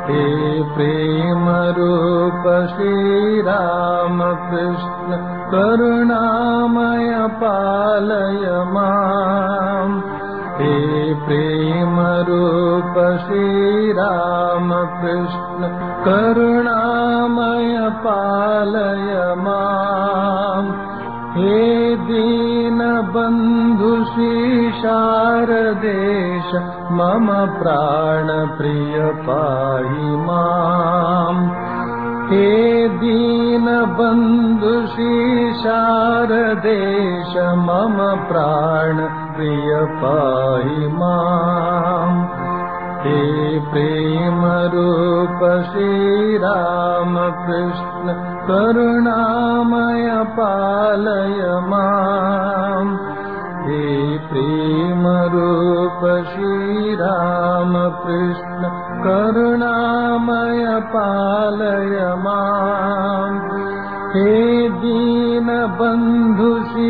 हे प्रेम रूप श्रीराम कृष्ण करुणामय पालय माम् हे प्रेम रूप श्रीराम कृष्ण करुणामय पालय माम् हे दीनबन्धु शारदेश मम प्राणप्रिय पाहि माम् हे दीनबन्धु शारदेश मम प्राणप्रिय पाहि माम् हे प्रेमरूप श्रीरामकृष्ण करुणामय पालय माम् हे प्रेमरूप श्रीरामकृष्ण करुणामय पालय माम् हे दीनबन्धु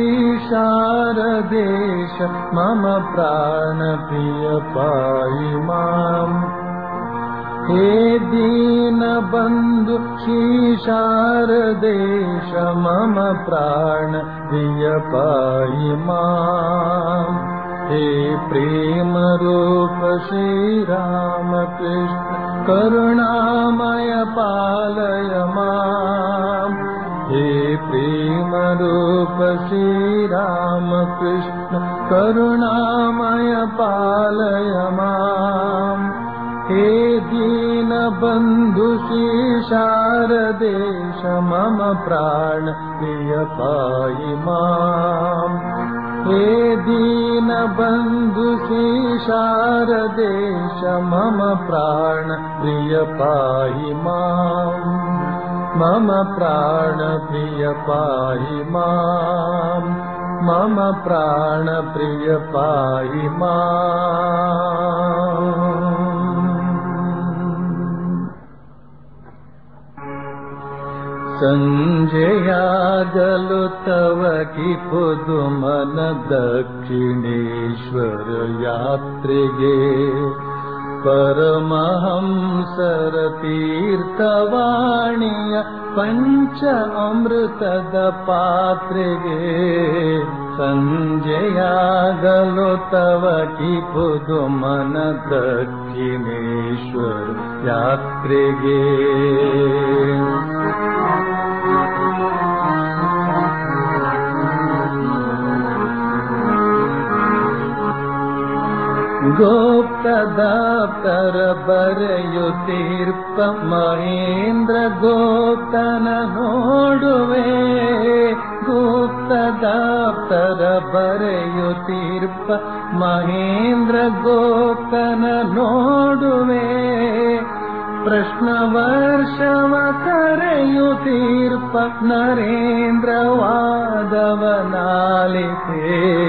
शारदेश मम प्राणप्रिय पाहि माम् हे दीनबन्धु शारदेश मम प्राणप्रिय पाहि माम् हे प्रेमरूप श्रीरामकृष्ण करुणामय पालय माम् हे प्रेमरूप श्रीरामकृष्ण करुणामय पालय माम् हे दीनबन्धु शारदेश मम प्राण प्रिय पाहि माम् हे दीनबन्धु शारदेश मम प्राण प्रिय पाहि माम् मम प्राण प्रिय पाहि माम् मम प्राण प्रिय पाहि माम् सञ्जयागलु तव कि पुदुमन दक्षिणेश्वर यात्रिगे परमहंसर तीर्थवाणीय पञ्च अमृतद पात्रिगे सञ्जयागलो तव कि पुदुमन दक्षिणेश्वर यात्रिगे गोप्तदाप्तर बರೆಯುತ್ತೀರ್ಪ ಮಹೇಂದ್ರ ಗೋಪ್ತನ ನೋಡುವೆ ಗುಪ್ತದಾಪ್ತರ ಬರೆಯುತ್ತೀರ್ಪ ಮಹೇಂದ್ರ ಗೋಪ್ತನ ನೋಡುವೆ ಪ್ರಶ್ನ ವರ್ಷವ ಕರೆಯುತ್ತೀರ್ಪ ನರೇಂದ್ರ ವಾದವನಾಲಿತೆ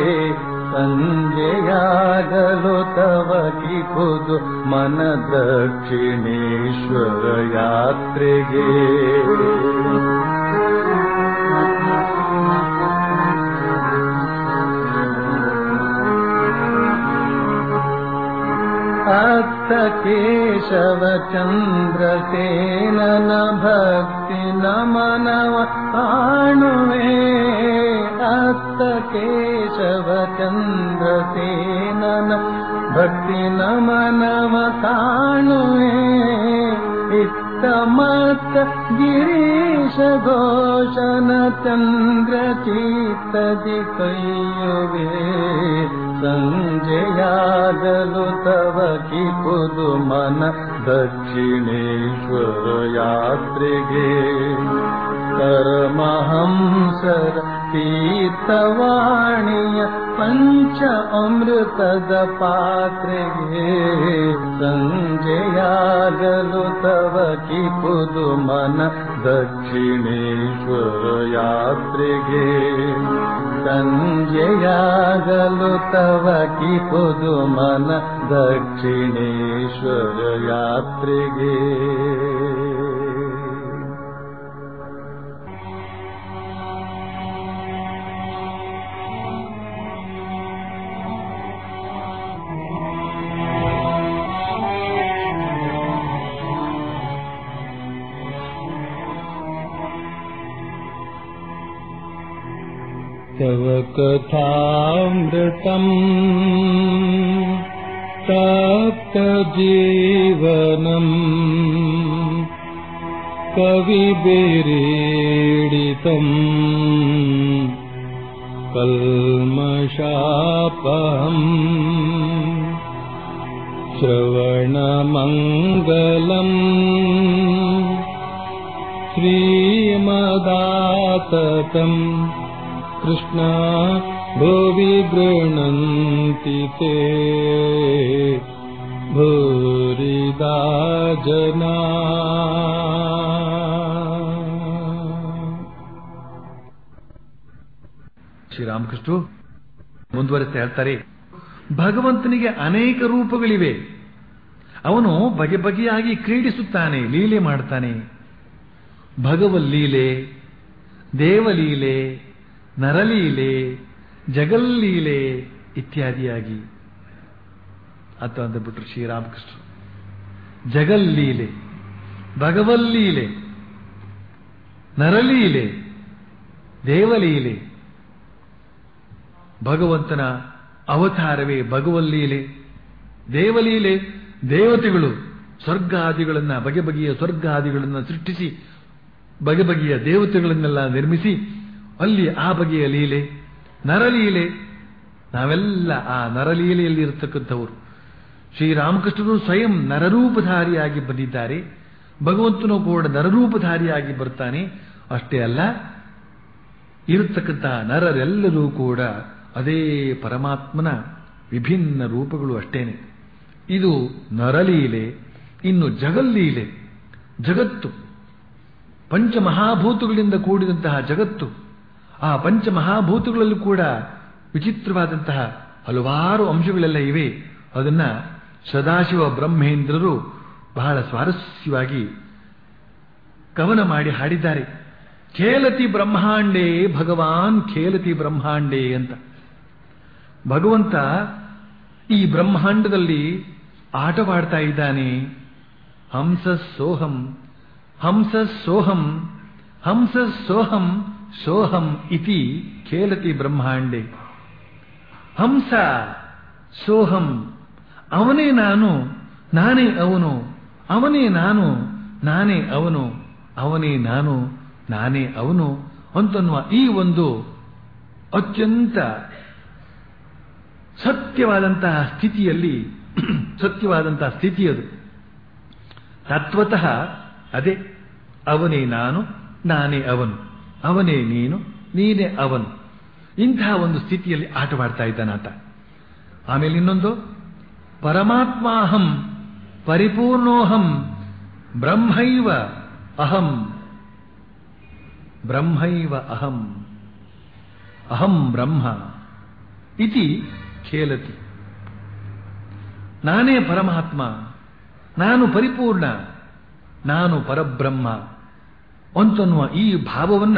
ಸಂಜೆಯಾಗಲು ತವ ಕಿಪುದು ಮನ ದಕ್ಷಿಣೇಶ್ವರ ಯಾತ್ರೆಗೆ ಅತ್ತ ಕೇಶವ ಚಂದ್ರಸೇನನ ಭಕ್ತಿ ನಮನವ ಕಾಣುವೆ ಅತ್ತ ಕೇಶವ ಚಂದ್ರಸೇನನ ಭಕ್ತಿ ನಮನವ ಕಾಣುವೆ ಇತ್ತ ಮತ್ತ ಗಿರೀಶ ಘೋಷನ ಚಂದ್ರ ಚೀತದಿ ಕೈಯುವೆ ಸಂಜೆಯಾಗಲು ತವ ಕಿಪುದು ಮನ ದಕ್ಷಿಣೇಶ್ವರ ಯಾತ್ರೆಗೆ ಪರಮಹಂಸರ ತೀರ್ಥವಾಣಿಯ ಪಂಚ ಅಮೃತದ ಪಾತ್ರೆಗೆ ಸಂಜೆಯಾಗಲು ತವ ಕಿಪುದು ಮನ ದಕ್ಷಿಣೇಶ್ವರ ಯಾತ್ರೆಗೆ ಸಂಜೆಯಾಗಲು ತವ ಕಿಪುದು ಮನ ದಕ್ಷಿಣೇಶ್ವರ ಯಾತ್ರೆಗೆ तव कथामृतम् तप्तजीवनम् कविभिरीडितम् कल्मषापहम् श्रवणमङ्गलम् श्रीमदाततम् कृष्णा भुवि गृह्णन्ति ते भूरिदा जना ಶ್ರೀರಾಮಕೃಷ್ಣ ಮುಂದುವರಿಸ್ತಾ ಹೇಳ್ತಾರೆ ಭಗವಂತನಿಗೆ ಅನೇಕ ರೂಪಗಳಿವೆ ಅವನು ಬಗೆ ಬಗೆಯಾಗಿ ಕ್ರೀಡಿಸುತ್ತಾನೆ ಲೀಲೆ ಮಾಡ್ತಾನೆ ಭಗವಲ್ಲೀಲೆ ದೇವಲೀಲೆ ನರಲೀಲೆ ಜಗಲ್ಲೀಲೆ ಇತ್ಯಾದಿಯಾಗಿ ಅಂತ ಅಂದ್ಬಿಟ್ರು ಶ್ರೀರಾಮಕೃಷ್ಣ ಜಗಲ್ಲೀಲೆ ಭಗವಲ್ಲೀಲೆ ನರಲೀಲೆ ದೇವಲೀಲೆ ಭಗವಂತನ ಅವತಾರವೇ ಭಗವಲ್ಲೀಲೆ ದೇವಲೀಲೆ ದೇವತೆಗಳು ಸ್ವರ್ಗಾದಿಗಳನ್ನ ಬಗೆ ಬಗೆಯ ಸ್ವರ್ಗಾದಿಗಳನ್ನು ಸೃಷ್ಟಿಸಿ ಬಗೆ ಬಗೆಯ ದೇವತೆಗಳನ್ನೆಲ್ಲ ನಿರ್ಮಿಸಿ ಅಲ್ಲಿ ಆ ಬಗೆಯ ಲೀಲೆ ನರಲೀಲೆ ನಾವೆಲ್ಲ ಆ ನರಲೀಲೆಯಲ್ಲಿ ಇರತಕ್ಕಂಥವರು ಶ್ರೀರಾಮಕೃಷ್ಣರು ಸ್ವಯಂ ನರರೂಪಧಾರಿಯಾಗಿ ಬಂದಿದ್ದಾರೆ ಭಗವಂತನು ಕೂಡ ನರರೂಪಧಾರಿಯಾಗಿ ಬರ್ತಾನೆ ಅಷ್ಟೇ ಅಲ್ಲ ಇರತಕ್ಕಂತಹ ನರರೆಲ್ಲರೂ ಕೂಡ ಅದೇ ಪರಮಾತ್ಮನ ವಿಭಿನ್ನ ರೂಪಗಳು ಅಷ್ಟೇನೆ ಇದು ನರಲೀಲೆ ಇನ್ನು ಜಗಲ್ಲೀಲೆ ಜಗತ್ತು ಪಂಚಮಹಾಭೂತಗಳಿಂದ ಕೂಡಿದಂತಹ ಜಗತ್ತು ಆ ಪಂಚಮಹಾಭೂತಗಳಲ್ಲೂ ಕೂಡ ವಿಚಿತ್ರವಾದಂತಹ ಹಲವಾರು ಅಂಶಗಳೆಲ್ಲ ಇವೆ ಅದನ್ನ ಸದಾಶಿವ ಬ್ರಹ್ಮೇಂದ್ರರು ಬಹಳ ಸ್ವಾರಸ್ಯವಾಗಿ ಕವನ ಮಾಡಿ ಹಾಡಿದ್ದಾರೆ ಖೇಲತಿ ಬ್ರಹ್ಮಾಂಡೇ ಭಗವಾನ್ ಖೇಲತಿ ಬ್ರಹ್ಮಾಂಡೇ ಅಂತ ಭಗವಂತ ಈ ಬ್ರಹ್ಮಾಂಡದಲ್ಲಿ ಆಟವಾಡ್ತಾ ಇದ್ದಾನೆ ಹಂಸ ಸೋಹಂ ಹಂಸ ಸೋಹಂ ಹಂಸ ಸೋಹಂ ಸೋಹಂ ಇತಿ ಖೇಲತಿ ಬ್ರಹ್ಮಾಂಡೆ ಹಂಸ ಸೋಹಂ ಅವನೇ ನಾನು ನಾನೇ ಅವನು ಅವನೇ ನಾನು ನಾನೇ ಅವನು ಅವನೇ ನಾನು ನಾನೇ ಅವನು ಅಂತನ್ನುವ ಈ ಒಂದು ಅತ್ಯಂತ ಸತ್ಯವಾದಂತಹ ಸ್ಥಿತಿಯಲ್ಲಿ ಸತ್ಯವಾದಂತಹ ಸ್ಥಿತಿ ಅದು ತತ್ವತಃ ಅದೇ ಅವನೇ ನಾನು ನಾನೇ ಅವನು ಅವನೇ ನೀನು ನೀನೇ ಅವನು ಇಂತಹ ಒಂದು ಸ್ಥಿತಿಯಲ್ಲಿ ಆಟವಾಡ್ತಾ ಇದ್ದಾನಾತ ಆಮೇಲೆ ಇನ್ನೊಂದು ಪರಮಾತ್ಮಾಹಂ ಪರಿಪೂರ್ಣೋಹಂ ಬ್ರಹ್ಮೈವ ಅಹಂ ಬ್ರಹ್ಮೈವ ಅಹಂ ಅಹಂ ಬ್ರಹ್ಮ ಇತಿ ಖೇಲತಿ ನಾನೇ ಪರಮಾತ್ಮ ನಾನು ಪರಿಪೂರ್ಣ ನಾನು ಪರಬ್ರಹ್ಮ ಅಂತನ್ನುವ ಈ ಭಾವವನ್ನ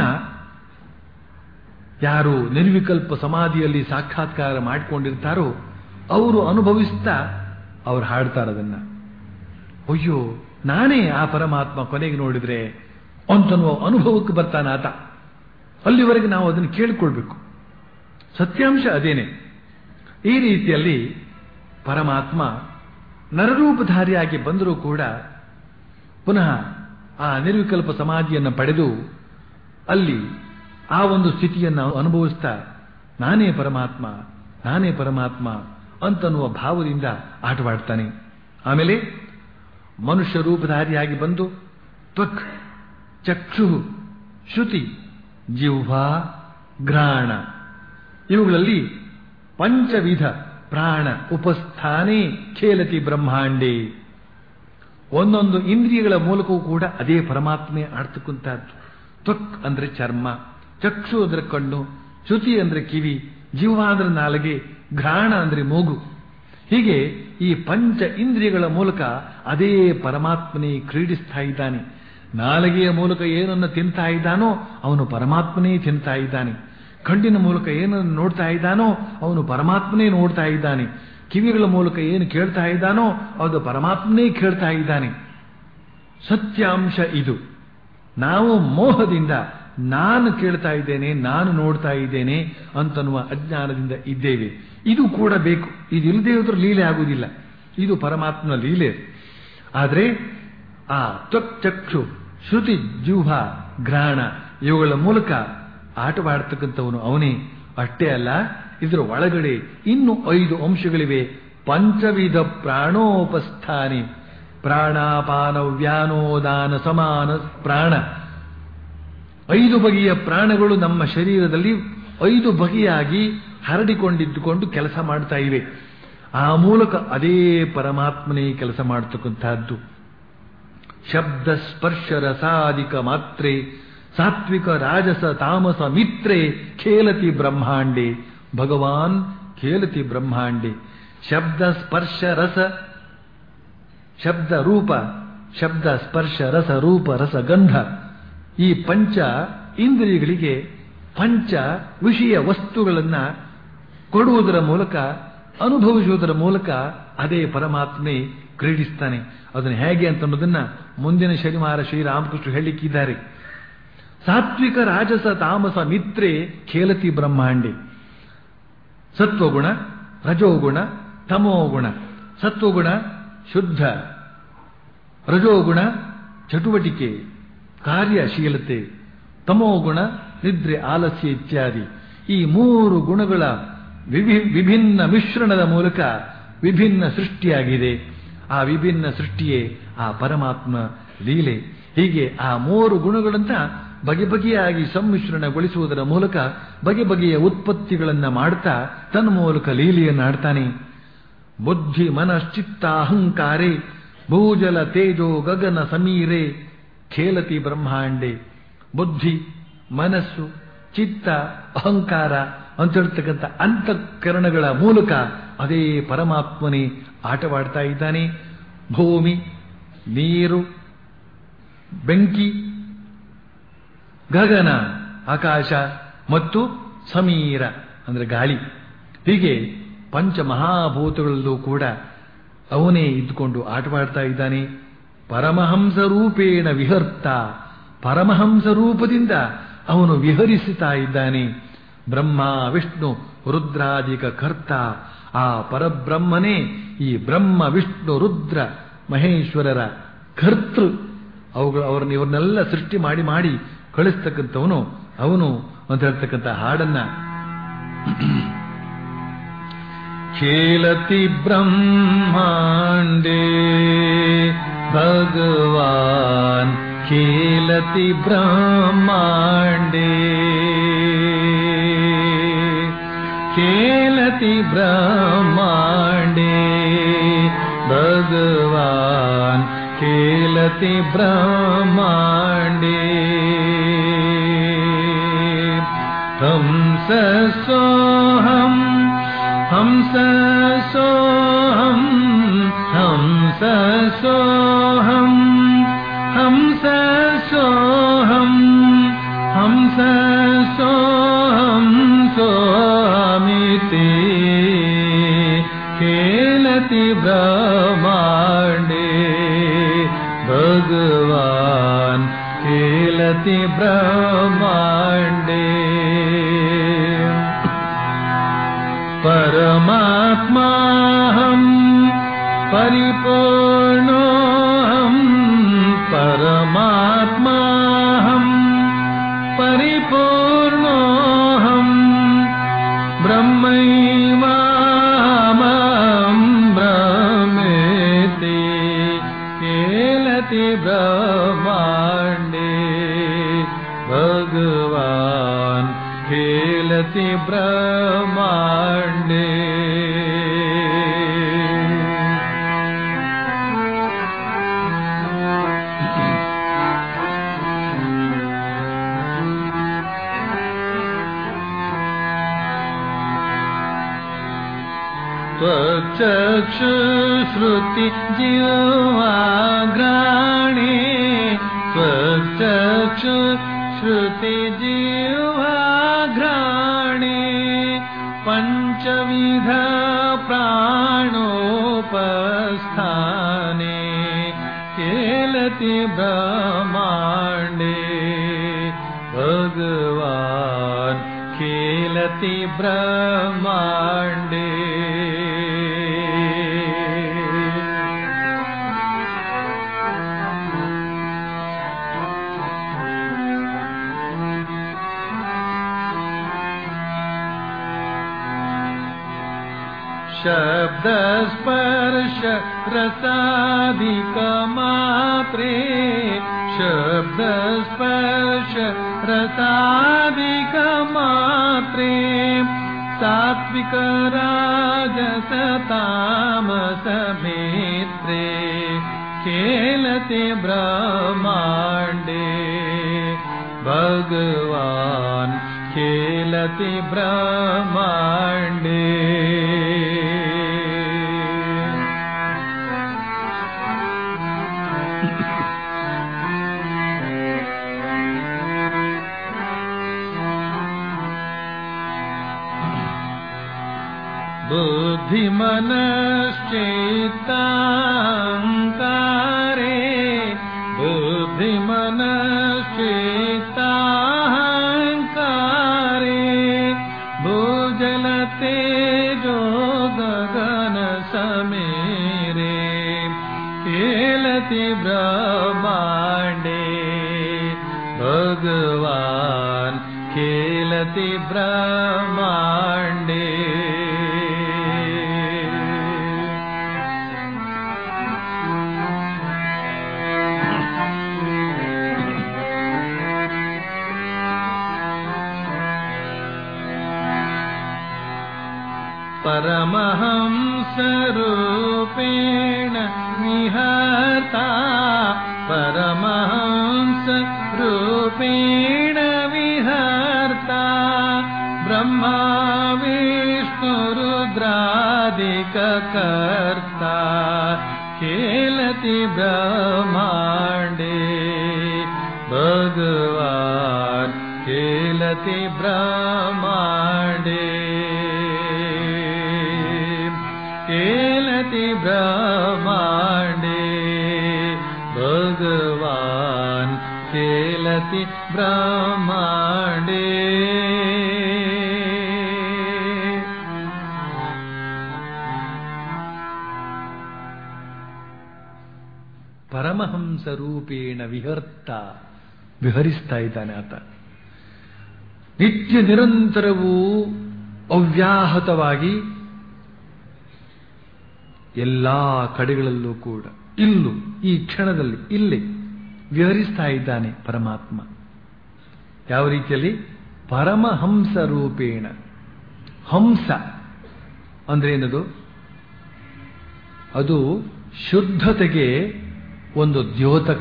ಯಾರು ನಿರ್ವಿಕಲ್ಪ ಸಮಾಧಿಯಲ್ಲಿ ಸಾಕ್ಷಾತ್ಕಾರ ಮಾಡಿಕೊಂಡಿರ್ತಾರೋ ಅವರು ಅನುಭವಿಸ್ತಾ ಅವ್ರು ಹಾಡ್ತಾರದನ್ನ ಅಯ್ಯೋ ನಾನೇ ಆ ಪರಮಾತ್ಮ ಕೊನೆಗೆ ನೋಡಿದ್ರೆ ಅಂತನ್ನುವ ಅನುಭವಕ್ಕೆ ಬರ್ತಾನ ಆತ ಅಲ್ಲಿವರೆಗೆ ನಾವು ಅದನ್ನು ಕೇಳಿಕೊಳ್ಬೇಕು ಸತ್ಯಾಂಶ ಅದೇನೆ ಈ ರೀತಿಯಲ್ಲಿ ಪರಮಾತ್ಮ ನರರೂಪಧಾರಿಯಾಗಿ ಬಂದರೂ ಕೂಡ ಪುನಃ ಆ ನಿರ್ವಿಕಲ್ಪ ಸಮಾಧಿಯನ್ನು ಪಡೆದು ಅಲ್ಲಿ ಆ ಒಂದು ಸ್ಥಿತಿಯನ್ನು ಅನುಭವಿಸ್ತಾ ನಾನೇ ಪರಮಾತ್ಮ ನಾನೇ ಪರಮಾತ್ಮ ಅಂತನ್ನುವ ಭಾವದಿಂದ ಆಟವಾಡ್ತಾನೆ ಆಮೇಲೆ ಮನುಷ್ಯ ರೂಪಧಾರಿಯಾಗಿ ಬಂದು ತ್ವಕ್ ಚಕ್ಷು ಶ್ರುತಿ ಜಿಹ್ವಾ ಘ್ರಾಣ ಇವುಗಳಲ್ಲಿ ಪಂಚವಿಧ ಪ್ರಾಣ ಉಪಸ್ಥಾನೇ ಖೇಲತಿ ಬ್ರಹ್ಮಾಂಡೇ ಒಂದೊಂದು ಇಂದ್ರಿಯಗಳ ಮೂಲಕವೂ ಕೂಡ ಅದೇ ಪರಮಾತ್ಮೆ ಆಡ್ತಕ್ಕಂತಹದ್ದು ತ್ವಕ್ ಅಂದ್ರೆ ಚರ್ಮ ಚಕ್ಷು ಅಂದ್ರೆ ಕಣ್ಣು ಶ್ರುತಿ ಅಂದ್ರೆ ಕಿವಿ ಜೀವ ಅಂದ್ರೆ ನಾಲಿಗೆ ಘ್ರಾಣ ಅಂದ್ರೆ ಮೂಗು ಹೀಗೆ ಈ ಪಂಚ ಇಂದ್ರಿಯಗಳ ಮೂಲಕ ಅದೇ ಪರಮಾತ್ಮನೇ ಕ್ರೀಡಿಸ್ತಾ ಇದ್ದಾನೆ ನಾಲಿಗೆಯ ಮೂಲಕ ಏನನ್ನು ತಿಂತಾ ಇದ್ದಾನೋ ಅವನು ಪರಮಾತ್ಮನೇ ತಿಂತಾ ಇದ್ದಾನೆ ಕಣ್ಣಿನ ಮೂಲಕ ಏನನ್ನು ನೋಡ್ತಾ ಇದ್ದಾನೋ ಅವನು ಪರಮಾತ್ಮನೇ ನೋಡ್ತಾ ಇದ್ದಾನೆ ಕಿವಿಗಳ ಮೂಲಕ ಏನು ಕೇಳ್ತಾ ಇದ್ದಾನೋ ಅದು ಪರಮಾತ್ಮನೇ ಕೇಳ್ತಾ ಇದ್ದಾನೆ ಸತ್ಯಾಂಶ ಇದು ನಾವು ಮೋಹದಿಂದ ನಾನು ಕೇಳ್ತಾ ಇದ್ದೇನೆ ನಾನು ನೋಡ್ತಾ ಇದ್ದೇನೆ ಅಂತನ್ನುವ ಅಜ್ಞಾನದಿಂದ ಇದ್ದೇವೆ ಇದು ಕೂಡ ಬೇಕು ಇದು ಇಲ್ಲದೆ ಹೋದ್ರೂ ಲೀಲೆ ಆಗುವುದಿಲ್ಲ ಇದು ಪರಮಾತ್ಮನ ಲೀಲೆ ಆದರೆ ಆ ತ್ವಕ್ ಚಕ್ಷು ಶ್ರುತಿ ಜೂಭ ಗ್ರಹಣ ಇವುಗಳ ಮೂಲಕ ಆಟವಾಡ್ತಕ್ಕಂಥವನು ಅವನೇ ಅಷ್ಟೇ ಅಲ್ಲ ಇದರ ಒಳಗಡೆ ಇನ್ನು ಐದು ಅಂಶಗಳಿವೆ ಪಂಚವಿಧ ಪ್ರಾಣೋಪಸ್ಥಾನಿ ಪ್ರಾಣಾಪಾನ ವ್ಯಾನೋದಾನ ಸಮಾನ ಪ್ರಾಣ ಐದು ಬಗೆಯ ಪ್ರಾಣಗಳು ನಮ್ಮ ಶರೀರದಲ್ಲಿ ಐದು ಬಗೆಯಾಗಿ ಹರಡಿಕೊಂಡಿದ್ದುಕೊಂಡು ಕೆಲಸ ಮಾಡ್ತಾ ಇವೆ ಆ ಮೂಲಕ ಅದೇ ಪರಮಾತ್ಮನೇ ಕೆಲಸ ಮಾಡತಕ್ಕಂತಹದ್ದು ಶಬ್ದ ಸ್ಪರ್ಶ ರಸಾದಿಕ ಮಾತ್ರೆ ಸಾತ್ವಿಕ ರಾಜಸ ತಾಮಸ ಮಿತ್ರೆ ಖೇಲತಿ ಬ್ರಹ್ಮಾಂಡೆ ಭಗವಾನ್ ಖೇಲತಿ ಬ್ರಹ್ಮಾಂಡೆ ಶಬ್ದ ಸ್ಪರ್ಶ ರಸ ಶಬ್ದ ರೂಪ ಶಬ್ದ ಸ್ಪರ್ಶ ರಸ ರೂಪ ರಸ ಗಂಧ ಈ ಪಂಚ ಇಂದ್ರಿಯಗಳಿಗೆ ಪಂಚ ವಿಷಯ ವಸ್ತುಗಳನ್ನ ಕೊಡುವುದರ ಮೂಲಕ ಅನುಭವಿಸುವುದರ ಮೂಲಕ ಅದೇ ಪರಮಾತ್ಮೆ ಕ್ರೀಡಿಸ್ತಾನೆ ಅದನ್ನು ಹೇಗೆ ಅಂತ ಅನ್ನೋದನ್ನ ಮುಂದಿನ ಶನಿವಾರ ಶ್ರೀರಾಮಕೃಷ್ಣ ಹೇಳಿಕ್ಕಿದ್ದಾರೆ ಸಾತ್ವಿಕ ರಾಜಸ ತಾಮಸ ಮಿತ್ರೆ ಖೇಲತಿ ಬ್ರಹ್ಮಾಂಡೆ ಸತ್ವಗುಣ ರಜೋಗುಣ ತಮೋಗುಣ ಸತ್ವಗುಣ ಶುದ್ಧ ರಜೋಗುಣ ಚಟುವಟಿಕೆ ಕಾರ್ಯಶೀಲತೆ ತಮೋಗುಣ ನಿದ್ರೆ ಆಲಸ್ಯ ಇತ್ಯಾದಿ ಈ ಮೂರು ಗುಣಗಳ ವಿಭಿ- ವಿಭಿನ್ನ ಮಿಶ್ರಣದ ಮೂಲಕ ವಿಭಿನ್ನ ಸೃಷ್ಟಿಯಾಗಿದೆ ಆ ವಿಭಿನ್ನ ಸೃಷ್ಟಿಯೇ ಆ ಪರಮಾತ್ಮ ಲೀಲೆ ಹೀಗೆ ಆ ಮೂರು ಗುಣಗಳನ್ನ ಬಗೆ ಬಗೆಯಾಗಿ ಸಮ್ಮಿಶ್ರಣಗೊಳಿಸುವುದರ ಮೂಲಕ ಬಗೆ ಬಗೆಯ ಉತ್ಪತ್ತಿಗಳನ್ನ ಮಾಡ್ತಾ ತನ್ನ ಮೂಲಕ ಲೀಲೆಯನ್ನು ಆಡ್ತಾನೆ ಬುದ್ಧಿ ಮನಶ್ಚಿತ್ತ ಅಹಂಕಾರೇ ಭೂಜಲ ತೇಜೋ ಗಗನ ಸಮೀರೆ ಖೇಲತಿ ಬ್ರಹ್ಮಾಂಡೆ ಬುದ್ಧಿ ಮನಸ್ಸು ಚಿತ್ತ ಅಹಂಕಾರ ಅಂತ ಹೇಳ್ತಕ್ಕಂಥ ಅಂತಃಕರಣಗಳ ಮೂಲಕ ಅದೇ ಪರಮಾತ್ಮನೇ ಆಟವಾಡ್ತಾ ಇದ್ದಾನೆ ಭೂಮಿ ನೀರು ಬೆಂಕಿ ಗಗನ ಆಕಾಶ ಮತ್ತು ಸಮೀರ ಅಂದ್ರೆ ಗಾಳಿ ಹೀಗೆ ಪಂಚಮಹಾಭೂತಗಳಲ್ಲೂ ಕೂಡ ಅವನೇ ಇದ್ದುಕೊಂಡು ಆಟವಾಡ್ತಾ ಇದ್ದಾನೆ ಪರಮಹಂಸ ರೂಪೇಣ ವಿಹರ್ತ ಪರಮಹಂಸ ರೂಪದಿಂದ ಅವನು ವಿಹರಿಸುತ್ತಾ ಇದ್ದಾನೆ ಬ್ರಹ್ಮ ವಿಷ್ಣು ರುದ್ರಾದಿಕ ಕರ್ತ ಆ ಪರಬ್ರಹ್ಮನೇ ಈ ಬ್ರಹ್ಮ ವಿಷ್ಣು ರುದ್ರ ಮಹೇಶ್ವರರ ಕರ್ತೃ ಅವುಗಳ ಅವರನ್ನ ಇವರನ್ನೆಲ್ಲ ಸೃಷ್ಟಿ ಮಾಡಿ ಮಾಡಿ ಕಳಿಸ್ತಕ್ಕಂಥವನು ಅವನು ಅಂತ ಹೇಳ್ತಕ್ಕಂಥ ಹಾಡನ್ನ ಖೇಲತಿ ಬ್ರಹ್ಮಾಂಡೇ ಭಗವಾನ್ ಖೇಲತಿ ಬ್ರಹ್ಮಾಂಡೇ ಖೇಲತಿ ಬ್ರಹ್ಮಾಂಡೇ ಭಗವಾನ್ ಖೇಲತಿ ಬ್ರಹ್ಮಾಂಡೇ ಹಂಸ ಸೋಹಂ ಹಂಸ ಸೋಹಂ ಹಂಸ ಸೋಹಂ ಹಂಸ ಸೋಹಂ ಹಂಸ ಸೋಹಂ ಸೋಮಿತಿ ಖೇಲತಿ ಬ್ರಹ್ಮಾಂಡೇ ಭಗವಾನ್ ಖೇಲತಿ ಬ್ರಹ್ಮಾಂಡೇ परमात्माहं परिपूर्णोऽहं परमात्माहं परिपूर्णोऽहं ब्रह्मैवाहमं ब्रह्मेति केलति ब्रह्माण्डे भगवान् खेलति ब्रह्माण्डे त्वचक्षुश्रुति जिह्वाघ्राणे त्वचक्षु श्रुति जिह्वाघ्राणे पञ्चविध प्राणोपस्थाने केलति ब्रह्माण्डे भग भगवान् खेलति ब्रह्माण्डे शब्दस्पर्श रसादिकमात्रे शब्दस्पर्श रसादिकमात्रे सात्विकराजसतामसमेत्रे खेलते ब्रह्माण्डे भगवान् खेलति ब्रह्माण्डे बुद्धिमनश्चेताङ्कारे बुद्धिमनश्चेताङ्कारे भूजलते जो गगन समेरे खेलति ब्रह्माण्डे भगवान् खेलति ब्रह्माण्डे परमहंसरूपेण विहर्ता परमहंसरूपेण विहर्ता ब्रह्मा विष्णुरुद्रादिककर्ता खेलति ब्रह्माण्डे भगवान् खेलति ब्रह्माण्डे खेलति ब्रह्माण्डे भगवान् खेलति ब्रह्माण्डे ಪರಮಹಂಸ ರೂಪೇಣ ವಿಹರ್ತ ವಿಹರಿಸ್ತಾ ಇದ್ದಾನೆ ಆತ ನಿತ್ಯ ನಿರಂತರವೂ ಅವ್ಯಾಹತವಾಗಿ ಎಲ್ಲಾ ಕಡೆಗಳಲ್ಲೂ ಕೂಡ ಇಲ್ಲೂ ಈ ಕ್ಷಣದಲ್ಲಿ ಇಲ್ಲಿ ವಿಹರಿಸ್ತಾ ಇದ್ದಾನೆ ಪರಮಾತ್ಮ ಯಾವ ರೀತಿಯಲ್ಲಿ ಪರಮಹಂಸ ರೂಪೇಣ ಹಂಸ ಅಂದ್ರೆ ಏನದು ಅದು ಶುದ್ಧತೆಗೆ ಒಂದು ದ್ಯೋತಕ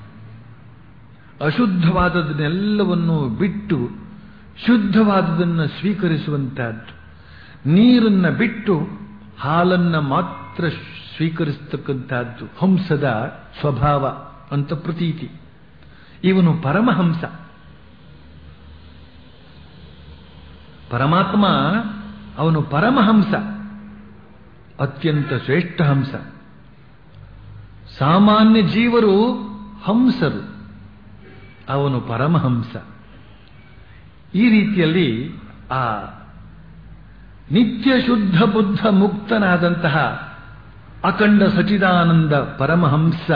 ಅಶುದ್ಧವಾದದನ್ನೆಲ್ಲವನ್ನು ಬಿಟ್ಟು ಶುದ್ಧವಾದದನ್ನು ಸ್ವೀಕರಿಸುವಂತಹದ್ದು ನೀರನ್ನ ಬಿಟ್ಟು ಹಾಲನ್ನ ಮಾತ್ರ ಸ್ವೀಕರಿಸತಕ್ಕಂತಹದ್ದು ಹಂಸದ ಸ್ವಭಾವ ಅಂತ ಪ್ರತೀತಿ ಇವನು ಪರಮಹಂಸ ಪರಮಾತ್ಮ ಅವನು ಪರಮಹಂಸ ಅತ್ಯಂತ ಶ್ರೇಷ್ಠ ಹಂಸ ಸಾಮಾನ್ಯ ಜೀವರು ಹಂಸರು ಅವನು ಪರಮಹಂಸ ಈ ರೀತಿಯಲ್ಲಿ ಆ ನಿತ್ಯ ಶುದ್ಧ ಬುದ್ಧ ಮುಕ್ತನಾದಂತಹ ಅಖಂಡ ಸಚಿದಾನಂದ ಪರಮಹಂಸ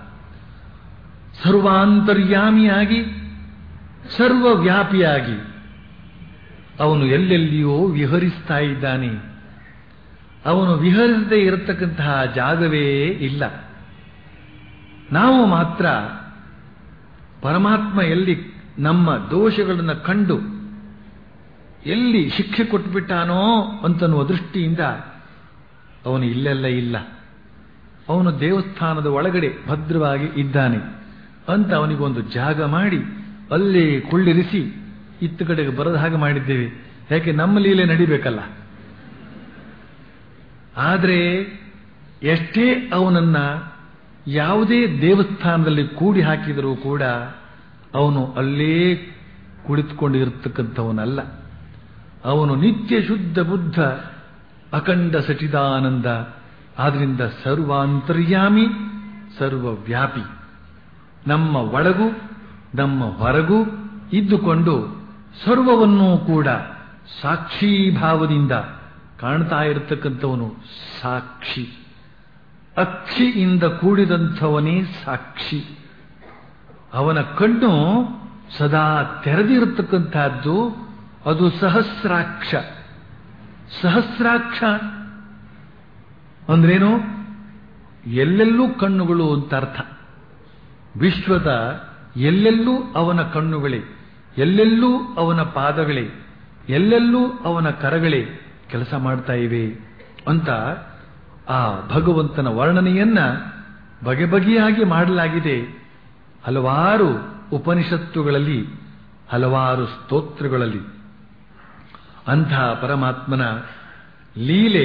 ಸರ್ವಾಂತರ್ಯಾಮಿಯಾಗಿ ಸರ್ವವ್ಯಾಪಿಯಾಗಿ ಅವನು ಎಲ್ಲೆಲ್ಲಿಯೋ ವಿಹರಿಸ್ತಾ ಇದ್ದಾನೆ ಅವನು ವಿಹರಿಸದೇ ಇರತಕ್ಕಂತಹ ಜಾಗವೇ ಇಲ್ಲ ನಾವು ಮಾತ್ರ ಪರಮಾತ್ಮ ಎಲ್ಲಿ ನಮ್ಮ ದೋಷಗಳನ್ನು ಕಂಡು ಎಲ್ಲಿ ಶಿಕ್ಷೆ ಕೊಟ್ಬಿಟ್ಟಾನೋ ಅಂತನ್ನುವ ದೃಷ್ಟಿಯಿಂದ ಅವನು ಇಲ್ಲೆಲ್ಲ ಇಲ್ಲ ಅವನು ದೇವಸ್ಥಾನದ ಒಳಗಡೆ ಭದ್ರವಾಗಿ ಇದ್ದಾನೆ ಅಂತ ಅವನಿಗೊಂದು ಜಾಗ ಮಾಡಿ ಅಲ್ಲೇ ಕುಳ್ಳಿರಿಸಿ ಇತ್ತ ಕಡೆಗೆ ಬರದ ಹಾಗೆ ಮಾಡಿದ್ದೇವೆ ಯಾಕೆ ನಮ್ಮ ಲೀಲೆ ನಡಿಬೇಕಲ್ಲ ಆದರೆ ಎಷ್ಟೇ ಅವನನ್ನ ಯಾವುದೇ ದೇವಸ್ಥಾನದಲ್ಲಿ ಕೂಡಿ ಹಾಕಿದರೂ ಕೂಡ ಅವನು ಅಲ್ಲೇ ಕುಳಿತುಕೊಂಡಿರತಕ್ಕಂಥವನಲ್ಲ ಅವನು ನಿತ್ಯ ಶುದ್ಧ ಬುದ್ಧ ಅಖಂಡ ಸಚಿದಾನಂದ ಆದ್ರಿಂದ ಸರ್ವಾಂತರ್ಯಾಮಿ ಸರ್ವವ್ಯಾಪಿ ನಮ್ಮ ಒಳಗೂ ನಮ್ಮ ಹೊರಗೂ ಇದ್ದುಕೊಂಡು ಸರ್ವವನ್ನೂ ಕೂಡ ಸಾಕ್ಷೀಭಾವದಿಂದ ಕಾಣ್ತಾ ಇರತಕ್ಕಂಥವನು ಸಾಕ್ಷಿ ಅಕ್ಷಿಯಿಂದ ಕೂಡಿದಂಥವನೇ ಸಾಕ್ಷಿ ಅವನ ಕಣ್ಣು ಸದಾ ತೆರೆದಿರತಕ್ಕಂತಹದ್ದು ಅದು ಸಹಸ್ರಾಕ್ಷ ಸಹಸ್ರಾಕ್ಷ ಅಂದ್ರೇನು ಎಲ್ಲೆಲ್ಲೂ ಕಣ್ಣುಗಳು ಅಂತ ಅರ್ಥ ವಿಶ್ವದ ಎಲ್ಲೆಲ್ಲೂ ಅವನ ಕಣ್ಣುಗಳೇ ಎಲ್ಲೆಲ್ಲೂ ಅವನ ಪಾದಗಳೇ ಎಲ್ಲೆಲ್ಲೂ ಅವನ ಕರಗಳೇ ಕೆಲಸ ಮಾಡ್ತಾ ಇವೆ ಅಂತ ಆ ಭಗವಂತನ ವರ್ಣನೆಯನ್ನ ಬಗೆ ಬಗೆಯಾಗಿ ಮಾಡಲಾಗಿದೆ ಹಲವಾರು ಉಪನಿಷತ್ತುಗಳಲ್ಲಿ ಹಲವಾರು ಸ್ತೋತ್ರಗಳಲ್ಲಿ ಅಂಥ ಪರಮಾತ್ಮನ ಲೀಲೆ